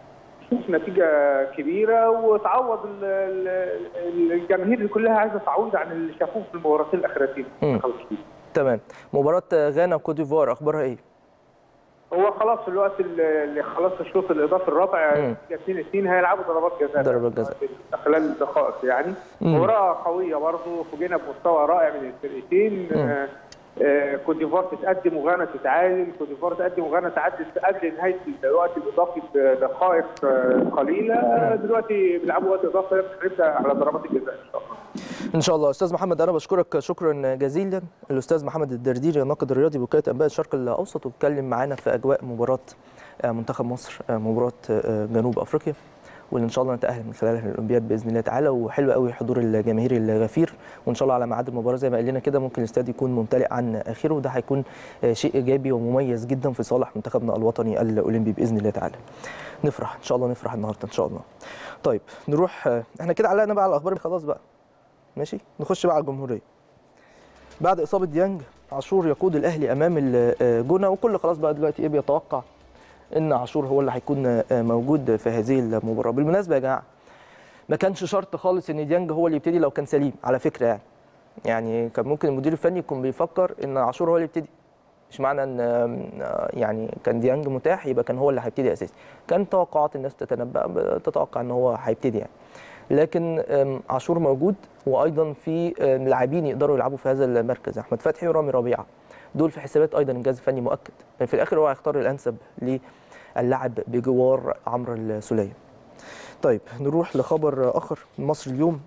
S2: تشوف نتيجه كبيره وتعوض ال- ال- الجماهير اللي كلها عايزه تعوض عن اللي شافوه في المباراتين الاخيرتين
S1: مم. تمام مباراه غانا وكوت ديفوار اخبارها ايه
S2: هو خلاص في الوقت اللي اللي خلاص الشوط الاضافي الرابع
S1: مم.
S2: 2 2 هيلعبوا ضربات جزاء
S1: ضربات جزاء.
S2: خلال دقائق يعني
S1: مم.
S2: مباراه قويه برضه فوجئنا بمستوى رائع من الفرقتين
S1: مم.
S2: آه، آه، كوت ديفوار تتقدم وغانا تتعادل كوت ديفوار تتقدم وغانا تعدل قبل نهايه الوقت الاضافي بدقائق آه، قليله دلوقتي بيلعبوا وقت اضافي هنبدا على ضربات الجزاء ان شاء الله
S1: ان شاء الله استاذ محمد انا بشكرك شكرا جزيلا الاستاذ محمد الدرديري الناقد الرياضي بوكاله انباء الشرق الاوسط واتكلم معانا في اجواء مباراه آه، منتخب مصر آه، مباراه آه، جنوب افريقيا واللي ان شاء الله نتاهل من خلالها للاولمبياد باذن الله تعالى وحلو قوي حضور الجماهير الغفير وان شاء الله على ميعاد المباراه زي ما قال لنا كده ممكن الاستاد يكون ممتلئ عن اخره وده هيكون آه، شيء ايجابي ومميز جدا في صالح منتخبنا الوطني الاولمبي باذن الله تعالى نفرح ان شاء الله نفرح النهارده ان شاء الله طيب نروح آه، احنا كده علقنا بقى على الاخبار خلاص بقى ماشي نخش بقى على الجمهوريه بعد اصابه ديانج عاشور يقود الاهلي امام الجونه وكل خلاص بقى دلوقتي ايه بيتوقع ان عاشور هو اللي هيكون موجود في هذه المباراه بالمناسبه يا جماعه ما كانش شرط خالص ان ديانج هو اللي يبتدي لو كان سليم على فكره يعني يعني كان ممكن المدير الفني يكون بيفكر ان عاشور هو اللي يبتدي مش معنى ان آه، يعني كان ديانج متاح يبقى كان هو اللي هيبتدي اساسي كان توقعات الناس تتنبأ تتوقع ان هو هيبتدي يعني لكن آم، عاشور موجود وايضا في آم، لاعبين يقدروا يلعبوا في هذا المركز احمد فتحي ورامي ربيعه دول في حسابات ايضا الجهاز الفني مؤكد لان في الاخر هو هيختار الانسب للاعب بجوار عمرو السوليه طيب نروح لخبر اخر من مصر اليوم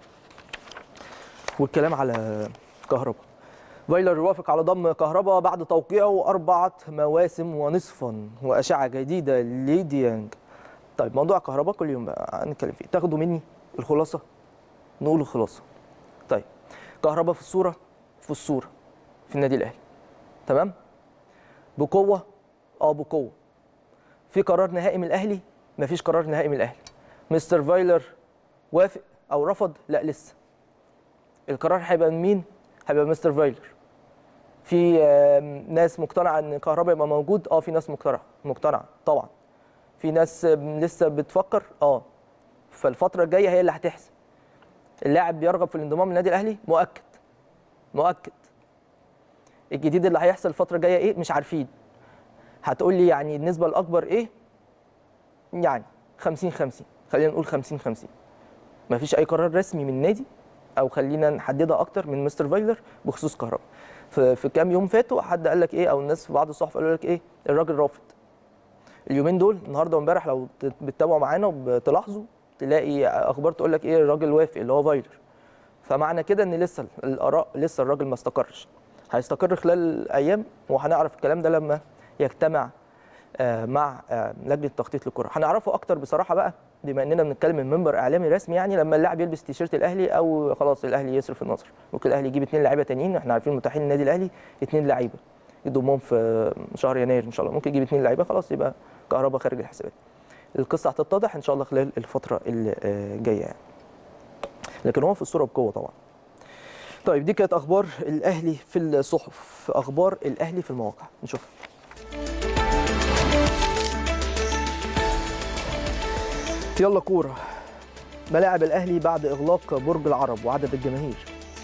S1: والكلام على كهربا فايلر يوافق على ضم كهربا بعد توقيعه أربعة مواسم ونصفا وأشعة جديدة لديانج طيب موضوع كهربا كل يوم بقى هنتكلم فيه تاخدوا مني الخلاصة نقول الخلاصة طيب كهربا في الصورة في الصورة في النادي الأهلي تمام بقوة اه بقوة في قرار نهائي من الأهلي مفيش قرار نهائي من الأهلي مستر فايلر وافق أو رفض لا لسه القرار هيبقى من مين هيبقى مستر فايلر في آم، ناس مقتنعه ان كهربا يبقى موجود اه في ناس مقتنعه مقتنعه طبعا في ناس آم، لسه بتفكر اه فالفتره الجايه هي اللي هتحسم اللاعب بيرغب في الانضمام للنادي الاهلي مؤكد مؤكد الجديد اللي هيحصل الفتره الجايه ايه مش عارفين هتقول لي يعني النسبه الاكبر ايه يعني 50 50 خلينا نقول 50 50 مفيش اي قرار رسمي من النادي او خلينا نحددها اكتر من مستر فايلر بخصوص كهربا في, في كام يوم فاتوا حد قال لك ايه او الناس في بعض الصحف قالوا لك ايه الراجل رافض اليومين دول النهارده وامبارح لو ت- بتتابعوا معانا وبتلاحظوا تلاقي اخبار تقول لك ايه الراجل وافق اللي هو فايلر فمعنى كده ان لسه الاراء لسه الراجل ما استقرش هيستقر خلال الايام وهنعرف الكلام ده لما يجتمع آه، مع آه، لجنه تخطيط للكره هنعرفه اكتر بصراحه بقى بما اننا بنتكلم من منبر اعلامي رسمي يعني لما اللاعب يلبس تيشيرت الاهلي او خلاص الاهلي يصرف النظر ممكن الاهلي يجيب اثنين لعيبه تانيين احنا عارفين متاحين النادي الاهلي اثنين لعيبه يضمهم في شهر يناير ان شاء الله ممكن يجيب اثنين لعيبه خلاص يبقى كهربا خارج الحسابات القصه هتتضح ان شاء الله خلال الفتره اللي آه، جايه يعني لكن هو في الصوره بقوه طبعا طيب دي كانت اخبار الاهلي في الصحف اخبار الاهلي في المواقع نشوف يلا كوره ملاعب الاهلي بعد اغلاق برج العرب وعدد الجماهير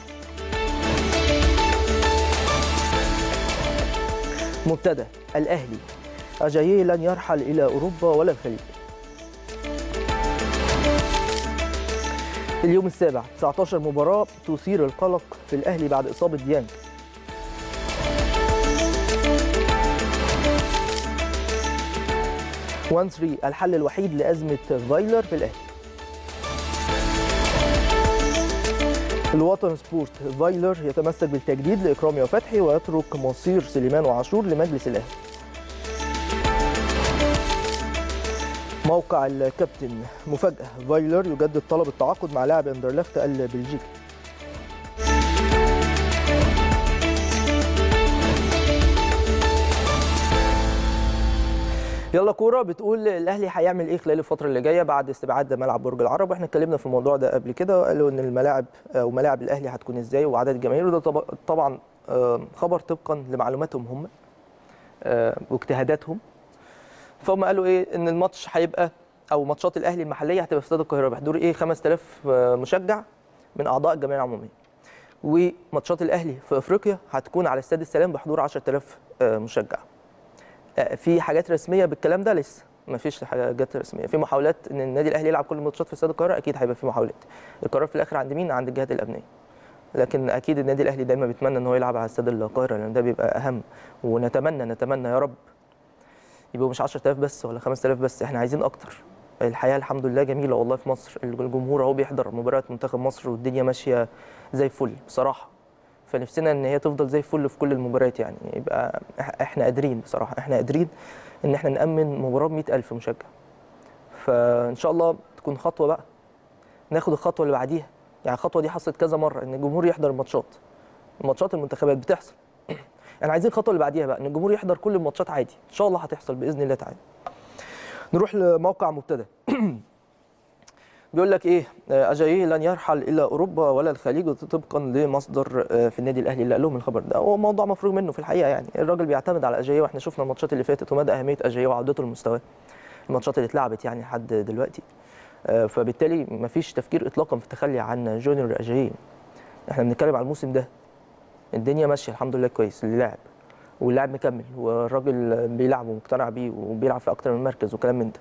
S1: مبتدا الاهلي اجاييه لن يرحل الى اوروبا ولا الخليج اليوم السابع 19 مباراة تثير القلق في الأهلي بعد إصابة ديانج وان 3 الحل الوحيد لأزمة فايلر في الأهلي الوطن سبورت فايلر يتمسك بالتجديد لإكرامي وفتحي ويترك مصير سليمان وعاشور لمجلس الأهلي موقع الكابتن مفاجأة فايلر يجدد طلب التعاقد مع لاعب اندرلخت البلجيكي يلا كوره بتقول الاهلي هيعمل ايه خلال الفتره اللي جايه بعد استبعاد ملعب برج العرب واحنا اتكلمنا في الموضوع ده قبل كده وقالوا ان الملاعب آه، وملاعب الاهلي هتكون ازاي وعدد الجماهير وده طب- طبعا آه، خبر طبقا لمعلوماتهم هم آه، واجتهاداتهم فهم قالوا ايه ان الماتش هيبقى او ماتشات الاهلي المحليه هتبقى في استاد القاهره بحضور ايه 5000 مشجع من اعضاء الجمعيه العموميه وماتشات الاهلي في افريقيا هتكون على استاد السلام بحضور 10000 مشجع آه، في حاجات رسميه بالكلام ده لسه ما فيش حاجات رسميه في محاولات ان النادي الاهلي يلعب كل الماتشات في استاد القاهره اكيد هيبقى في محاولات القرار في الاخر عند مين عند الجهات الامنيه لكن اكيد النادي الاهلي دايما بيتمنى ان هو يلعب على استاد القاهره لان ده بيبقى اهم ونتمنى نتمنى يا رب يبقوا مش 10000 بس ولا 5000 بس احنا عايزين اكتر الحياه الحمد لله جميله والله في مصر الجمهور اهو بيحضر مباريات منتخب مصر والدنيا ماشيه زي الفل بصراحه فنفسنا ان هي تفضل زي الفل في كل المباريات يعني يبقى إح- احنا قادرين بصراحه احنا قادرين ان احنا نامن مباراه ب 100000 مشجع فان شاء الله تكون خطوه بقى ناخد الخطوه اللي بعديها يعني الخطوه دي حصلت كذا مره ان الجمهور يحضر الماتشات ماتشات المنتخبات بتحصل احنا عايزين الخطوه اللي بعديها بقى ان الجمهور يحضر كل الماتشات عادي ان شاء الله هتحصل باذن الله تعالى نروح لموقع مبتدأ بيقول لك ايه آه، اجاييه لن يرحل الى اوروبا ولا الخليج طبقا لمصدر آه، في النادي الاهلي اللي قال لهم الخبر ده هو موضوع مفروغ منه في الحقيقه يعني الراجل بيعتمد على اجاييه واحنا شفنا الماتشات اللي فاتت ومدى اهميه اجاييه وعودته لمستواه الماتشات اللي اتلعبت يعني لحد دلوقتي آه، فبالتالي مفيش تفكير اطلاقا في التخلي عن جونيور اجاييه احنا بنتكلم على الموسم ده الدنيا ماشيه الحمد لله كويس اللي لعب واللاعب مكمل والراجل بيلعب ومقتنع بيه وبيلعب في اكتر من مركز وكلام من ده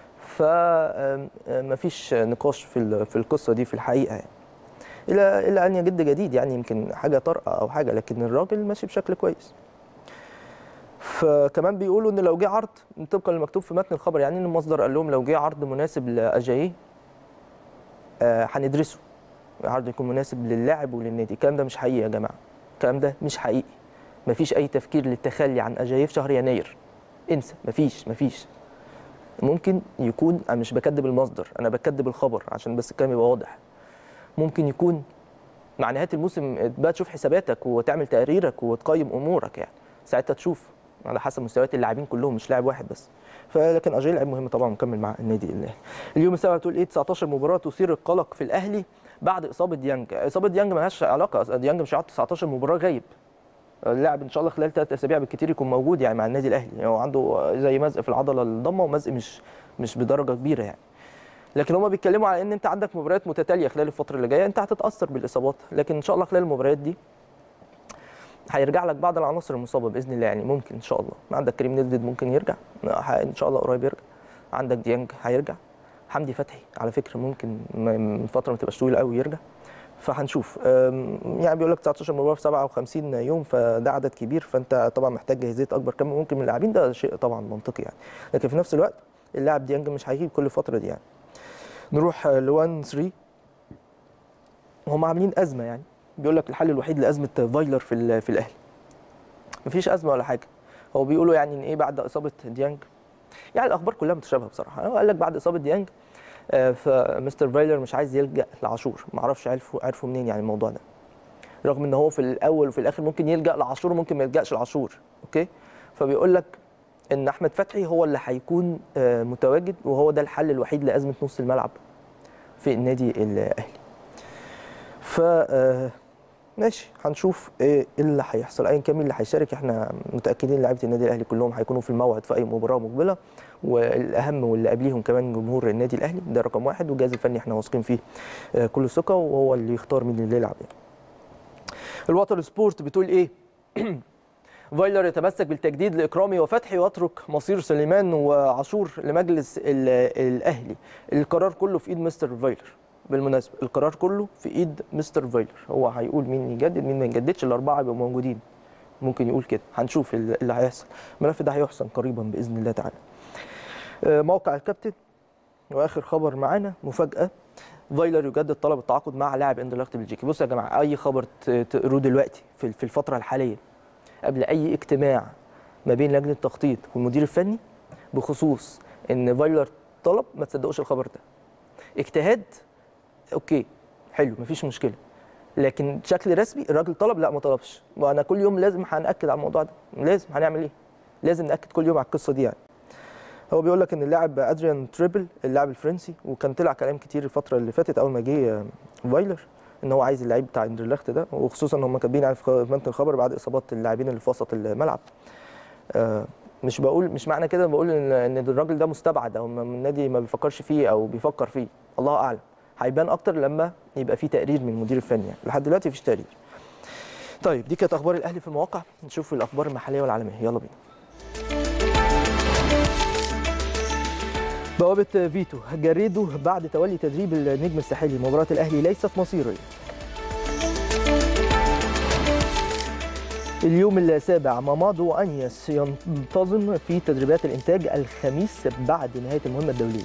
S1: فمفيش نقاش في ال- في القصه دي في الحقيقه يعني الى الى ان يجد جديد يعني يمكن حاجه طارئه او حاجه لكن الراجل ماشي بشكل كويس فكمان بيقولوا ان لو جه عرض طبقا للمكتوب في متن الخبر يعني ان المصدر قال لهم لو جه عرض مناسب لاجاييه آه، هندرسه عرض يكون مناسب للاعب وللنادي الكلام ده مش حقيقي يا جماعه الكلام ده مش حقيقي مفيش اي تفكير للتخلي عن اجاييه في شهر يناير انسى مفيش مفيش ممكن يكون انا مش بكذب المصدر انا بكذب الخبر عشان بس الكلام يبقى واضح ممكن يكون مع نهايه الموسم بقى تشوف حساباتك وتعمل تقريرك وتقيم امورك يعني ساعتها تشوف على حسب مستويات اللاعبين كلهم مش لاعب واحد بس فلكن اجاي لاعب مهم طبعا مكمل مع النادي الاهلي اليوم السابع بتقول ايه 19 مباراه تثير القلق في الاهلي بعد اصابه ديانج اصابه ديانج مالهاش علاقه ديانج مش هيقعد 19 مباراه غايب اللاعب ان شاء الله خلال ثلاث اسابيع بالكثير يكون موجود يعني مع النادي الاهلي يعني هو عنده زي مزق في العضله الضمه ومزق مش مش بدرجه كبيره يعني لكن هما بيتكلموا على ان انت عندك مباريات متتاليه خلال الفتره اللي جايه انت هتتاثر بالاصابات لكن ان شاء الله خلال المباريات دي هيرجع لك بعض العناصر المصابه باذن الله يعني ممكن ان شاء الله عندك كريم نيدفيد ممكن يرجع ان شاء الله قريب يرجع عندك ديانج هيرجع حمدي فتحي على فكره ممكن من فتره ما تبقاش طويله قوي يرجع فهنشوف أم، يعني بيقول لك 19 مباراه في 57 يوم فده عدد كبير فانت طبعا محتاج جاهزيه اكبر كم ممكن من اللاعبين ده شيء طبعا منطقي يعني لكن في نفس الوقت اللاعب ديانج مش هيجيب كل فتره دي يعني نروح ل 1 3 هم عاملين ازمه يعني بيقول لك الحل الوحيد لازمه فايلر في ال- في الاهلي مفيش ازمه ولا حاجه هو بيقولوا يعني ان ايه بعد اصابه ديانج يعني الاخبار كلها متشابهه بصراحه هو قال لك بعد اصابه ديانج آه، فمستر فايلر مش عايز يلجا لعاشور ما اعرفش عرفوا عرفوا منين يعني الموضوع ده رغم ان هو في الاول وفي الاخر ممكن يلجا لعاشور وممكن ما يلجاش لعاشور اوكي فبيقول لك ان احمد فتحي هو اللي هيكون آه، متواجد وهو ده الحل الوحيد لازمه نص الملعب في النادي الاهلي ف آه، ماشي هنشوف ايه اللي هيحصل ايا كان مين اللي هيشارك احنا متاكدين لعيبه النادي الاهلي كلهم هيكونوا في الموعد في اي مباراه مقبله والاهم واللي قبليهم كمان جمهور النادي الاهلي ده رقم واحد والجهاز الفني احنا واثقين فيه آه، كل الثقه وهو اللي يختار مين اللي يلعب يعني. الوتر سبورت بتقول ايه فايلر يتمسك بالتجديد لاكرامي وفتحي ويترك مصير سليمان وعاشور لمجلس ال- الاهلي القرار كله في ايد مستر فايلر بالمناسبه القرار كله في ايد مستر فايلر هو هيقول مين يجدد مين ما يجددش الاربعه يبقوا موجودين ممكن يقول كده هنشوف ال- اللي هيحصل الملف ده هيحسم قريبا باذن الله تعالى آه، موقع الكابتن واخر خبر معانا مفاجاه فايلر يجدد طلب التعاقد مع لاعب اندرلخت بلجيكي بصوا يا جماعه اي خبر ت- تقروه دلوقتي في في الفتره الحاليه قبل اي اجتماع ما بين لجنه التخطيط والمدير الفني بخصوص ان فايلر طلب ما تصدقوش الخبر ده اجتهاد اوكي حلو مفيش مشكله لكن بشكل رسمي الراجل طلب لا ما طلبش وانا كل يوم لازم هناكد على الموضوع ده لازم هنعمل ايه لازم ناكد كل يوم على القصه دي يعني هو بيقول لك ان اللاعب ادريان تريبل اللاعب الفرنسي وكان طلع كلام كتير الفتره اللي فاتت اول ما جه آه، فايلر ان هو عايز اللعيب بتاع اندرلخت ده وخصوصا ان هم كاتبين يعني في متن الخبر بعد اصابات اللاعبين اللي في وسط الملعب آه، مش بقول مش معنى كده بقول ان ان الراجل ده مستبعد او ما- النادي ما بيفكرش فيه او بيفكر فيه الله اعلم هيبان اكتر لما يبقى في تقرير من المدير الفني يعني لحد دلوقتي مفيش تقرير طيب دي كانت اخبار الاهلي في المواقع نشوف الاخبار المحليه والعالميه يلا بينا بوابة فيتو جريدو بعد تولي تدريب النجم الساحلي مباراة الأهلي ليست مصيرية اليوم السابع مامادو أنيس ينتظم في تدريبات الإنتاج الخميس بعد نهاية المهمة الدولية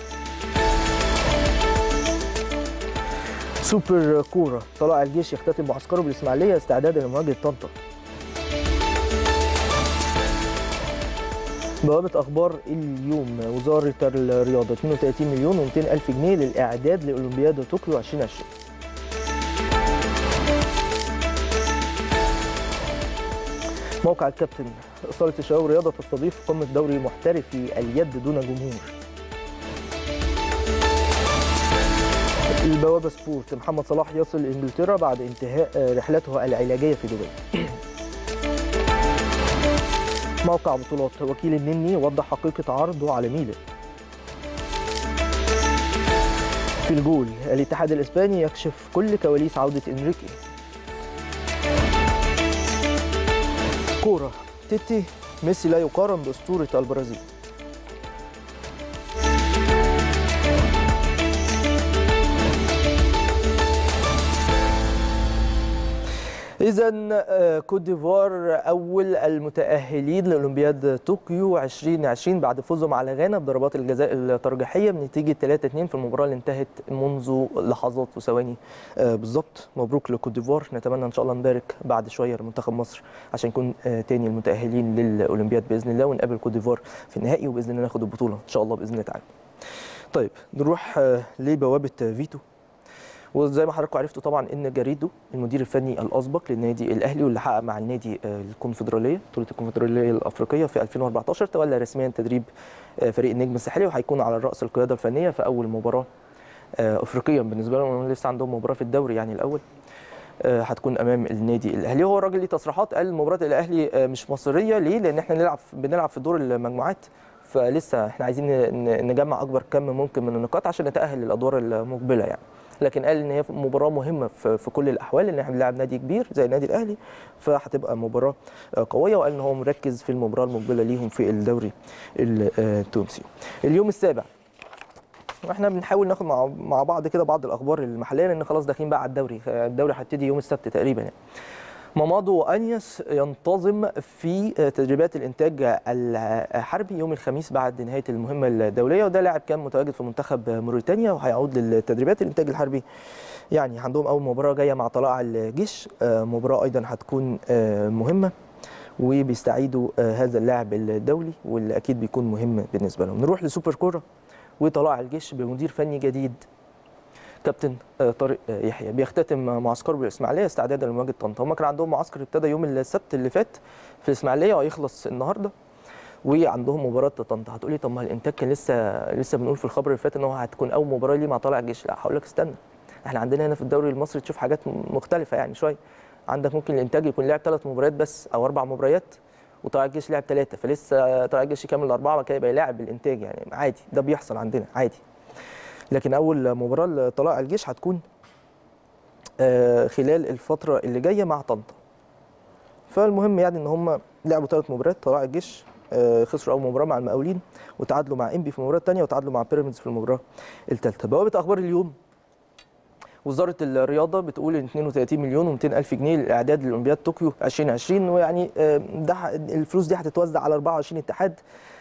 S1: سوبر كورة طلائع الجيش يختتم معسكره بالإسماعيلية استعدادا لمواجهة طنطا بوابة أخبار اليوم وزارة الرياضة 32 مليون و200 ألف جنيه للإعداد لأولمبياد طوكيو 2020 موقع الكابتن صالة الشباب والرياضة تستضيف قمة دوري محترفي اليد دون جمهور البوابة سبورت محمد صلاح يصل إنجلترا بعد انتهاء رحلته العلاجية في دبي موقع بطولات وكيل النني وضح حقيقة عرضه على ميلان في الجول الاتحاد الإسباني يكشف كل كواليس عودة إنريكي كورة تيتي ميسي لا يقارن بأسطورة البرازيل إذا كوت ديفوار أول المتأهلين لأولمبياد طوكيو 2020 بعد فوزهم على غانا بضربات الجزاء الترجيحية بنتيجة 3-2 في المباراة اللي انتهت منذ لحظات وثواني آه، بالظبط مبروك لكوت ديفوار نتمنى إن شاء الله نبارك بعد شوية لمنتخب مصر عشان يكون آه، تاني المتأهلين للأولمبياد بإذن الله ونقابل كوت ديفوار في النهائي وبإذن الله ناخد البطولة إن شاء الله بإذن الله تعالى. طيب نروح آه، لبوابة فيتو وزي ما حضراتكم عرفتوا طبعا ان جاريدو المدير الفني الاسبق للنادي الاهلي واللي حقق مع النادي آه، الكونفدراليه بطوله الكونفدراليه الافريقيه في 2014 تولى رسميا تدريب آه، فريق النجم الساحلي وهيكون على راس القياده الفنيه في اول مباراه آه، افريقيا بالنسبه لهم لسه عندهم مباراه في الدوري يعني الاول آه، هتكون امام النادي الاهلي هو الراجل ليه تصريحات قال مباراه الاهلي آه، مش مصيريه ليه لان احنا نلعب بنلعب في دور المجموعات فلسه احنا عايزين ن- نجمع اكبر كم ممكن من النقاط عشان نتاهل للادوار المقبله يعني لكن قال ان هي مباراه مهمه في في كل الاحوال لان احنا بنلعب نادي كبير زي النادي الاهلي فهتبقى مباراه آه، قويه وقال ان هو مركز في المباراه المقبله ليهم في الدوري التونسي اليوم السابع واحنا بنحاول ناخد مع مع بعض كده بعض الاخبار المحليه لان خلاص داخلين بقى على الدوري الدوري هيبتدي يوم السبت تقريبا يعني مامادو انيس ينتظم في تدريبات الانتاج الحربي يوم الخميس بعد نهايه المهمه الدوليه وده لاعب كان متواجد في منتخب موريتانيا وهيعود للتدريبات الانتاج الحربي يعني عندهم اول مباراه جايه مع طلائع الجيش آه، مباراه ايضا هتكون آه، مهمه وبيستعيدوا آه، هذا اللاعب الدولي واللي اكيد بيكون مهم بالنسبه لهم نروح لسوبر كوره وطلائع الجيش بمدير فني جديد كابتن آه، طارق آه، يحيى بيختتم معسكره بالاسماعيليه استعدادا لمواجهه طنطا هم كان عندهم معسكر ابتدى يوم السبت اللي فات في الاسماعيليه وهيخلص النهارده وعندهم مباراه طنطا هتقولي طب ما الانتاج كان لسه لسه بنقول في الخبر اللي فات ان هو هتكون اول مباراه ليه مع طلائع الجيش لا هقول لك استنى احنا عندنا هنا في الدوري المصري تشوف حاجات مختلفه يعني شويه عندك ممكن الانتاج يكون لعب ثلاث مباريات بس او اربع مباريات وطلائع الجيش لعب ثلاثه فلسه طلائع الجيش يكمل الاربعه وبعد كده يبقى يلاعب الانتاج يعني عادي ده بيحصل عندنا عادي لكن اول مباراه لطلائع الجيش هتكون آه، خلال الفتره اللي جايه مع طنطا فالمهم يعني ان هم لعبوا ثلاث مباريات طلائع الجيش آه، خسروا اول مباراه مع المقاولين وتعادلوا مع انبي في المباراه الثانيه وتعادلوا مع بيراميدز في المباراه الثالثه بوابه اخبار اليوم وزاره الرياضه بتقول ان 32 مليون و200 الف جنيه للاعداد لاولمبياد طوكيو 2020 ويعني آه، ده ح- الفلوس دي هتتوزع على 24 اتحاد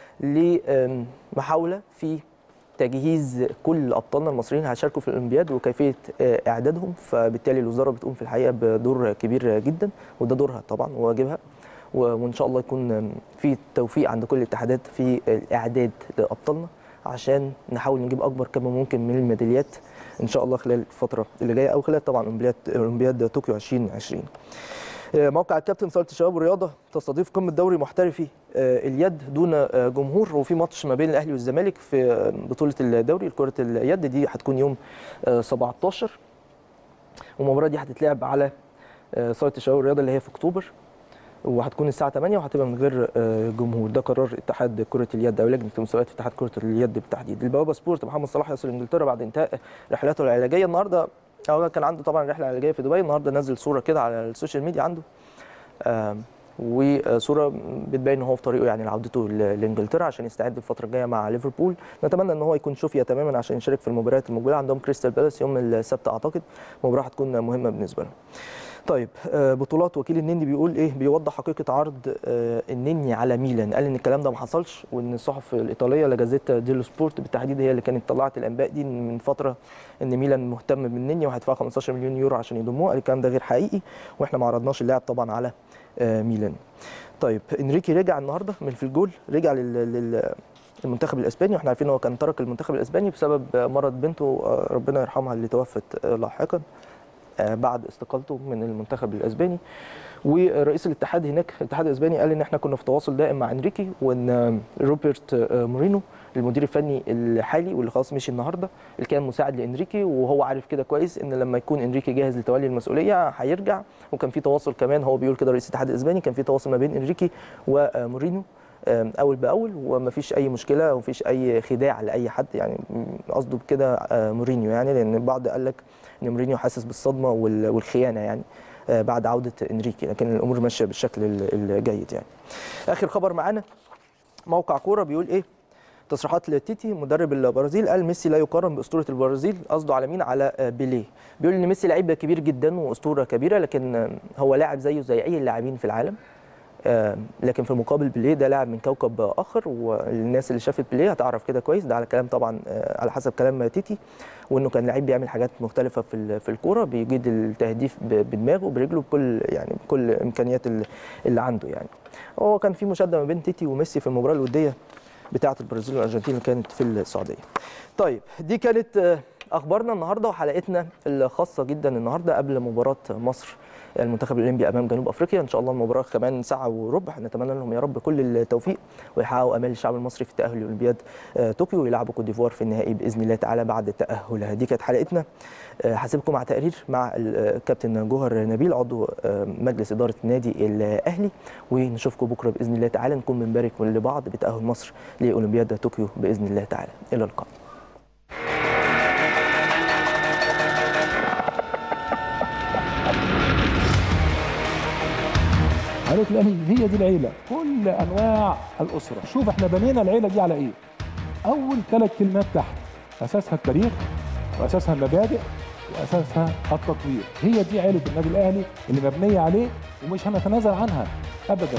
S1: لمحاوله في تجهيز كل ابطالنا المصريين هيشاركوا في الاولمبياد وكيفيه آه، اعدادهم فبالتالي الوزاره بتقوم في الحقيقه بدور كبير جدا وده دورها طبعا وواجبها و- وان شاء الله يكون آم، في توفيق عند كل الاتحادات في الاعداد لابطالنا عشان نحاول نجيب اكبر كم ممكن من الميداليات ان شاء الله خلال الفتره اللي جايه او خلال طبعا اولمبياد اولمبياد طوكيو 2020 آه، موقع الكابتن صاله الشباب والرياضه تستضيف قمه دوري محترفي آه، اليد دون آه، جمهور وفي ماتش ما بين الاهلي والزمالك في آه، بطوله الدوري لكره اليد دي هتكون يوم آه، 17 والمباراه دي هتتلعب على آه، صاله الشباب والرياضه اللي هي في اكتوبر وهتكون الساعه 8 وهتبقى من غير آه، جمهور ده قرار اتحاد كره اليد او لجنه المسابقات في اتحاد كره اليد بالتحديد البوابه سبورت محمد صلاح يصل انجلترا بعد انتهاء رحلاته العلاجيه النهارده هو كان عنده طبعا رحله علاجيه في دبي النهارده نزل صوره كده على السوشيال ميديا عنده آم، وصوره بتبين ان هو في طريقه يعني لعودته ل- لانجلترا عشان يستعد الفتره الجايه مع ليفربول نتمنى ان هو يكون شفيه تماما عشان يشارك في المباريات المقبله عندهم كريستال بالاس يوم السبت اعتقد مباراه هتكون مهمه بالنسبه لهم طيب آه، بطولات وكيل النني بيقول ايه بيوضح حقيقه عرض آه، النني على ميلان قال ان الكلام ده ما حصلش وان الصحف الايطاليه لا جازيتا ديلو سبورت بالتحديد هي اللي كانت طلعت الانباء دي من فتره ان ميلان مهتم بالنني وهيدفع 15 مليون يورو عشان يضموه قال الكلام ده غير حقيقي واحنا ما عرضناش اللاعب طبعا على آه، ميلان طيب انريكي رجع النهارده من في الجول رجع لل, لل المنتخب الاسباني واحنا عارفين هو كان ترك المنتخب الاسباني بسبب مرض بنته آه، ربنا يرحمها اللي توفت آه، لاحقا آه، بعد استقالته من المنتخب الاسباني ورئيس الاتحاد هناك الاتحاد الاسباني قال ان احنا كنا في تواصل دائم مع انريكي وان آه، روبرت آه، مورينو المدير الفني الحالي واللي خلاص مشي النهارده اللي كان مساعد لانريكي وهو عارف كده كويس ان لما يكون انريكي جاهز لتولي المسؤوليه هيرجع وكان في تواصل كمان هو بيقول كده رئيس الاتحاد الاسباني كان في تواصل ما بين انريكي ومورينو آم، اول باول ومفيش اي مشكله ومفيش اي خداع لاي حد يعني م، قصده بكده آه، مورينيو يعني لان البعض قال لك ان مورينيو حاسس بالصدمه وال- والخيانه يعني آه، بعد عوده انريكي لكن الامور ماشيه بالشكل ال- الجيد يعني اخر خبر معانا موقع كوره بيقول ايه تصريحات لتيتي مدرب البرازيل قال ميسي لا يقارن باسطوره البرازيل قصده على مين على آه، بيليه بيقول ان ميسي لعيب كبير جدا واسطوره كبيره لكن آه، هو لاعب زيه زي اي اللاعبين في العالم آه، لكن في المقابل بيليه ده لاعب من كوكب اخر والناس اللي شافت بيليه هتعرف كده كويس ده على كلام طبعا آه، على حسب كلام تيتي وانه كان لعيب بيعمل حاجات مختلفه في ال- في الكوره بيجيد التهديف ب- بدماغه برجله بكل يعني بكل امكانيات ال- اللي عنده يعني هو كان في مشاده ما بين تيتي وميسي في المباراه الوديه بتاعه البرازيل والارجنتين اللي كانت في السعوديه. طيب دي كانت آه، اخبارنا النهارده وحلقتنا الخاصه جدا النهارده قبل مباراه مصر المنتخب الاولمبي امام جنوب افريقيا ان شاء الله المباراه كمان ساعه وربع نتمنى لهم يا رب كل التوفيق ويحققوا امال الشعب المصري في التاهل لاولمبياد آه، طوكيو ويلعبوا كوت ديفوار في النهائي باذن الله تعالى بعد تاهلها دي كانت حلقتنا آه، هسيبكم مع تقرير مع الكابتن جوهر نبيل عضو آه، مجلس اداره النادي الاهلي ونشوفكم بكره باذن الله تعالى نكون بنبارك لبعض بتاهل مصر لاولمبياد طوكيو باذن الله تعالى الى اللقاء
S3: عائلة الأهلي هي دي العيلة كل أنواع الأسرة شوف احنا بنينا العيلة دي على إيه أول ثلاث كلمات تحت أساسها التاريخ وأساسها المبادئ وأساسها التطوير هي دي عيلة النادي الأهلي اللي مبنية عليه ومش هنتنازل عنها أبدا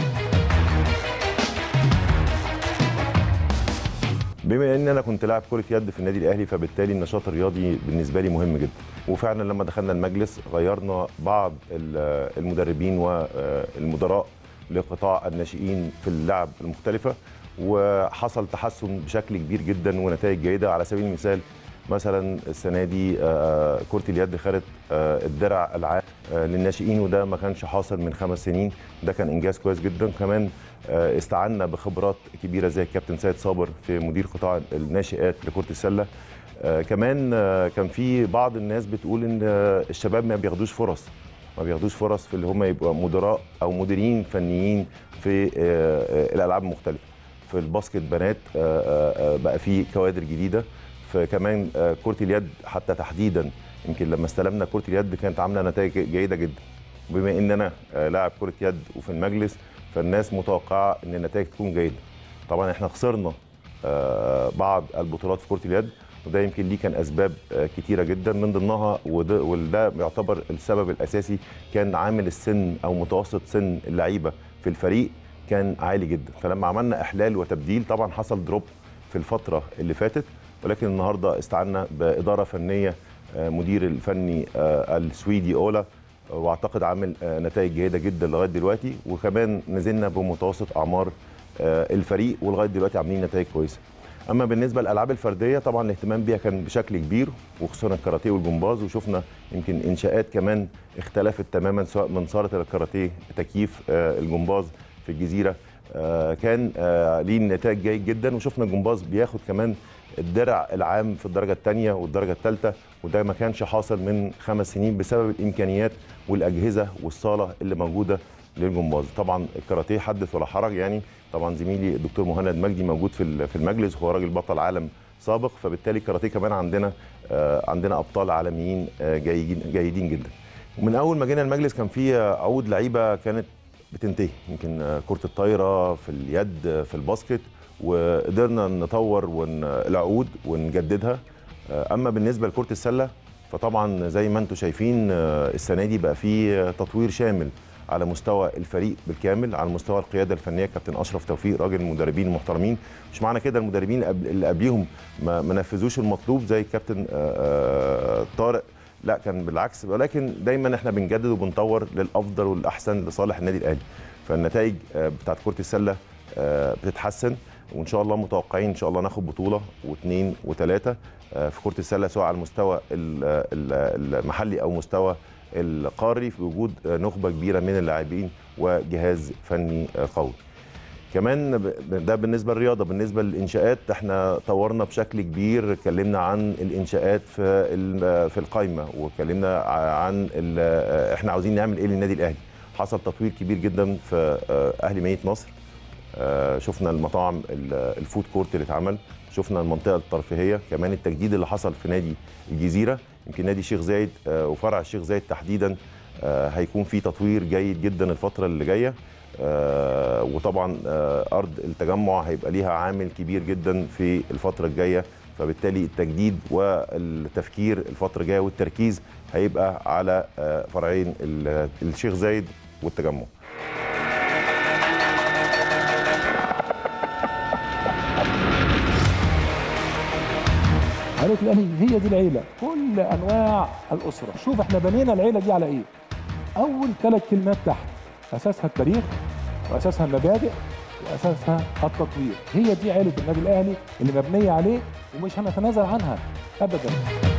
S4: بما ان انا كنت لاعب كره يد في النادي الاهلي فبالتالي النشاط الرياضي بالنسبه لي مهم جدا وفعلا لما دخلنا المجلس غيرنا بعض ال- المدربين والمدراء لقطاع الناشئين في اللعب المختلفه وحصل تحسن بشكل كبير جدا ونتائج جيده على سبيل المثال مثلا السنه دي آه، كره اليد خدت آه، الدرع العام آه، للناشئين وده ما كانش حاصل من خمس سنين ده كان انجاز كويس جدا كمان آه، استعنا بخبرات كبيره زي الكابتن سيد صابر في مدير قطاع الناشئات لكره السله آه، كمان آه، كان في بعض الناس بتقول ان آه، الشباب ما بياخدوش فرص ما بياخدوش فرص في اللي هم يبقوا مدراء او مديرين فنيين في آه، آه، الالعاب المختلفه في الباسكت بنات آه، آه، آه، بقى في كوادر جديده فكمان آه، كره اليد حتى تحديدا يمكن لما استلمنا كره اليد كانت عامله نتائج جيده جدا بما ان انا آه، لاعب كره يد وفي المجلس فالناس متوقعه ان النتائج تكون جيده طبعا احنا خسرنا آه، بعض البطولات في كره اليد وده يمكن ليه كان اسباب آه، كتيره جدا من ضمنها وده وده يعتبر السبب الاساسي كان عامل السن او متوسط سن اللعيبه في الفريق كان عالي جدا فلما عملنا احلال وتبديل طبعا حصل دروب في الفتره اللي فاتت ولكن النهارده استعنا باداره فنيه آه، مدير الفني آه، السويدي اولا آه، واعتقد عامل آه، نتائج جيده جدا لغايه دلوقتي وكمان نزلنا بمتوسط اعمار آه، الفريق ولغايه دلوقتي عاملين نتائج كويسه اما بالنسبه للالعاب الفرديه طبعا الاهتمام بيها كان بشكل كبير وخصوصا الكاراتيه والجمباز وشفنا يمكن انشاءات كمان اختلفت تماما سواء من صاله الكاراتيه تكييف آه، الجمباز في الجزيره آه، كان آه، ليه نتائج جيد جدا وشفنا الجمباز بياخد كمان الدرع العام في الدرجه الثانيه والدرجه الثالثه وده ما كانش حاصل من خمس سنين بسبب الامكانيات والاجهزه والصاله اللي موجوده للجمباز طبعا الكاراتيه حدث ولا حرج يعني طبعا زميلي الدكتور مهند مجدي موجود في ال- في المجلس وهو راجل بطل عالم سابق فبالتالي الكاراتيه كمان عندنا آه، عندنا ابطال عالميين آه، جيدين جيدين جدا ومن اول ما جينا المجلس كان في آه، عقود لعيبه كانت بتنتهي يمكن آه، كره الطايره في اليد آه، في الباسكت وقدرنا نطور ون- العقود ونجددها آه، اما بالنسبه لكره السله فطبعا زي ما انتم شايفين آه، السنه دي بقى في آه، تطوير شامل على مستوى الفريق بالكامل على مستوى القياده الفنيه كابتن اشرف توفيق راجل المدربين المحترمين مش معنى كده المدربين قبل- اللي قبليهم ما ما نفذوش المطلوب زي الكابتن آه، آه، طارق لا كان بالعكس ولكن دايما احنا بنجدد وبنطور للافضل والاحسن لصالح النادي الاهلي فالنتائج آه، بتاعت كره السله آه، بتتحسن وان شاء الله متوقعين ان شاء الله ناخد بطوله واثنين وثلاثه آه، في كره السله سواء على المستوى ال- ال- المحلي او مستوى القاري في وجود آه، نخبه كبيره من اللاعبين وجهاز فني آه، قوي. كمان ب- ده بالنسبه للرياضه بالنسبه للانشاءات احنا طورنا بشكل كبير اتكلمنا عن الانشاءات في ال- في القايمه واتكلمنا ع- عن ال- احنا عاوزين نعمل ايه للنادي الاهلي حصل تطوير كبير جدا في آه، اهلي مدينه نصر آه، شفنا المطاعم ال- الفود كورت اللي اتعمل شفنا المنطقه الترفيهيه كمان التجديد اللي حصل في نادي الجزيره يمكن نادي الشيخ زايد آه، وفرع الشيخ زايد تحديدا آه، هيكون في تطوير جيد جدا الفتره اللي جايه آه، وطبعا آه، ارض التجمع هيبقى ليها عامل كبير جدا في الفتره الجايه فبالتالي التجديد والتفكير الفتره الجايه والتركيز هيبقى على آه، فرعين ال- الشيخ زايد والتجمع
S3: عائله الاهلي هي دي العيله كل انواع الاسره شوف احنا بنينا العيله دي على ايه اول ثلاث كلمات تحت اساسها التاريخ واساسها المبادئ واساسها التطوير هي دي عيله النادي الاهلي اللي مبنيه عليه ومش هنتنازل عنها ابدا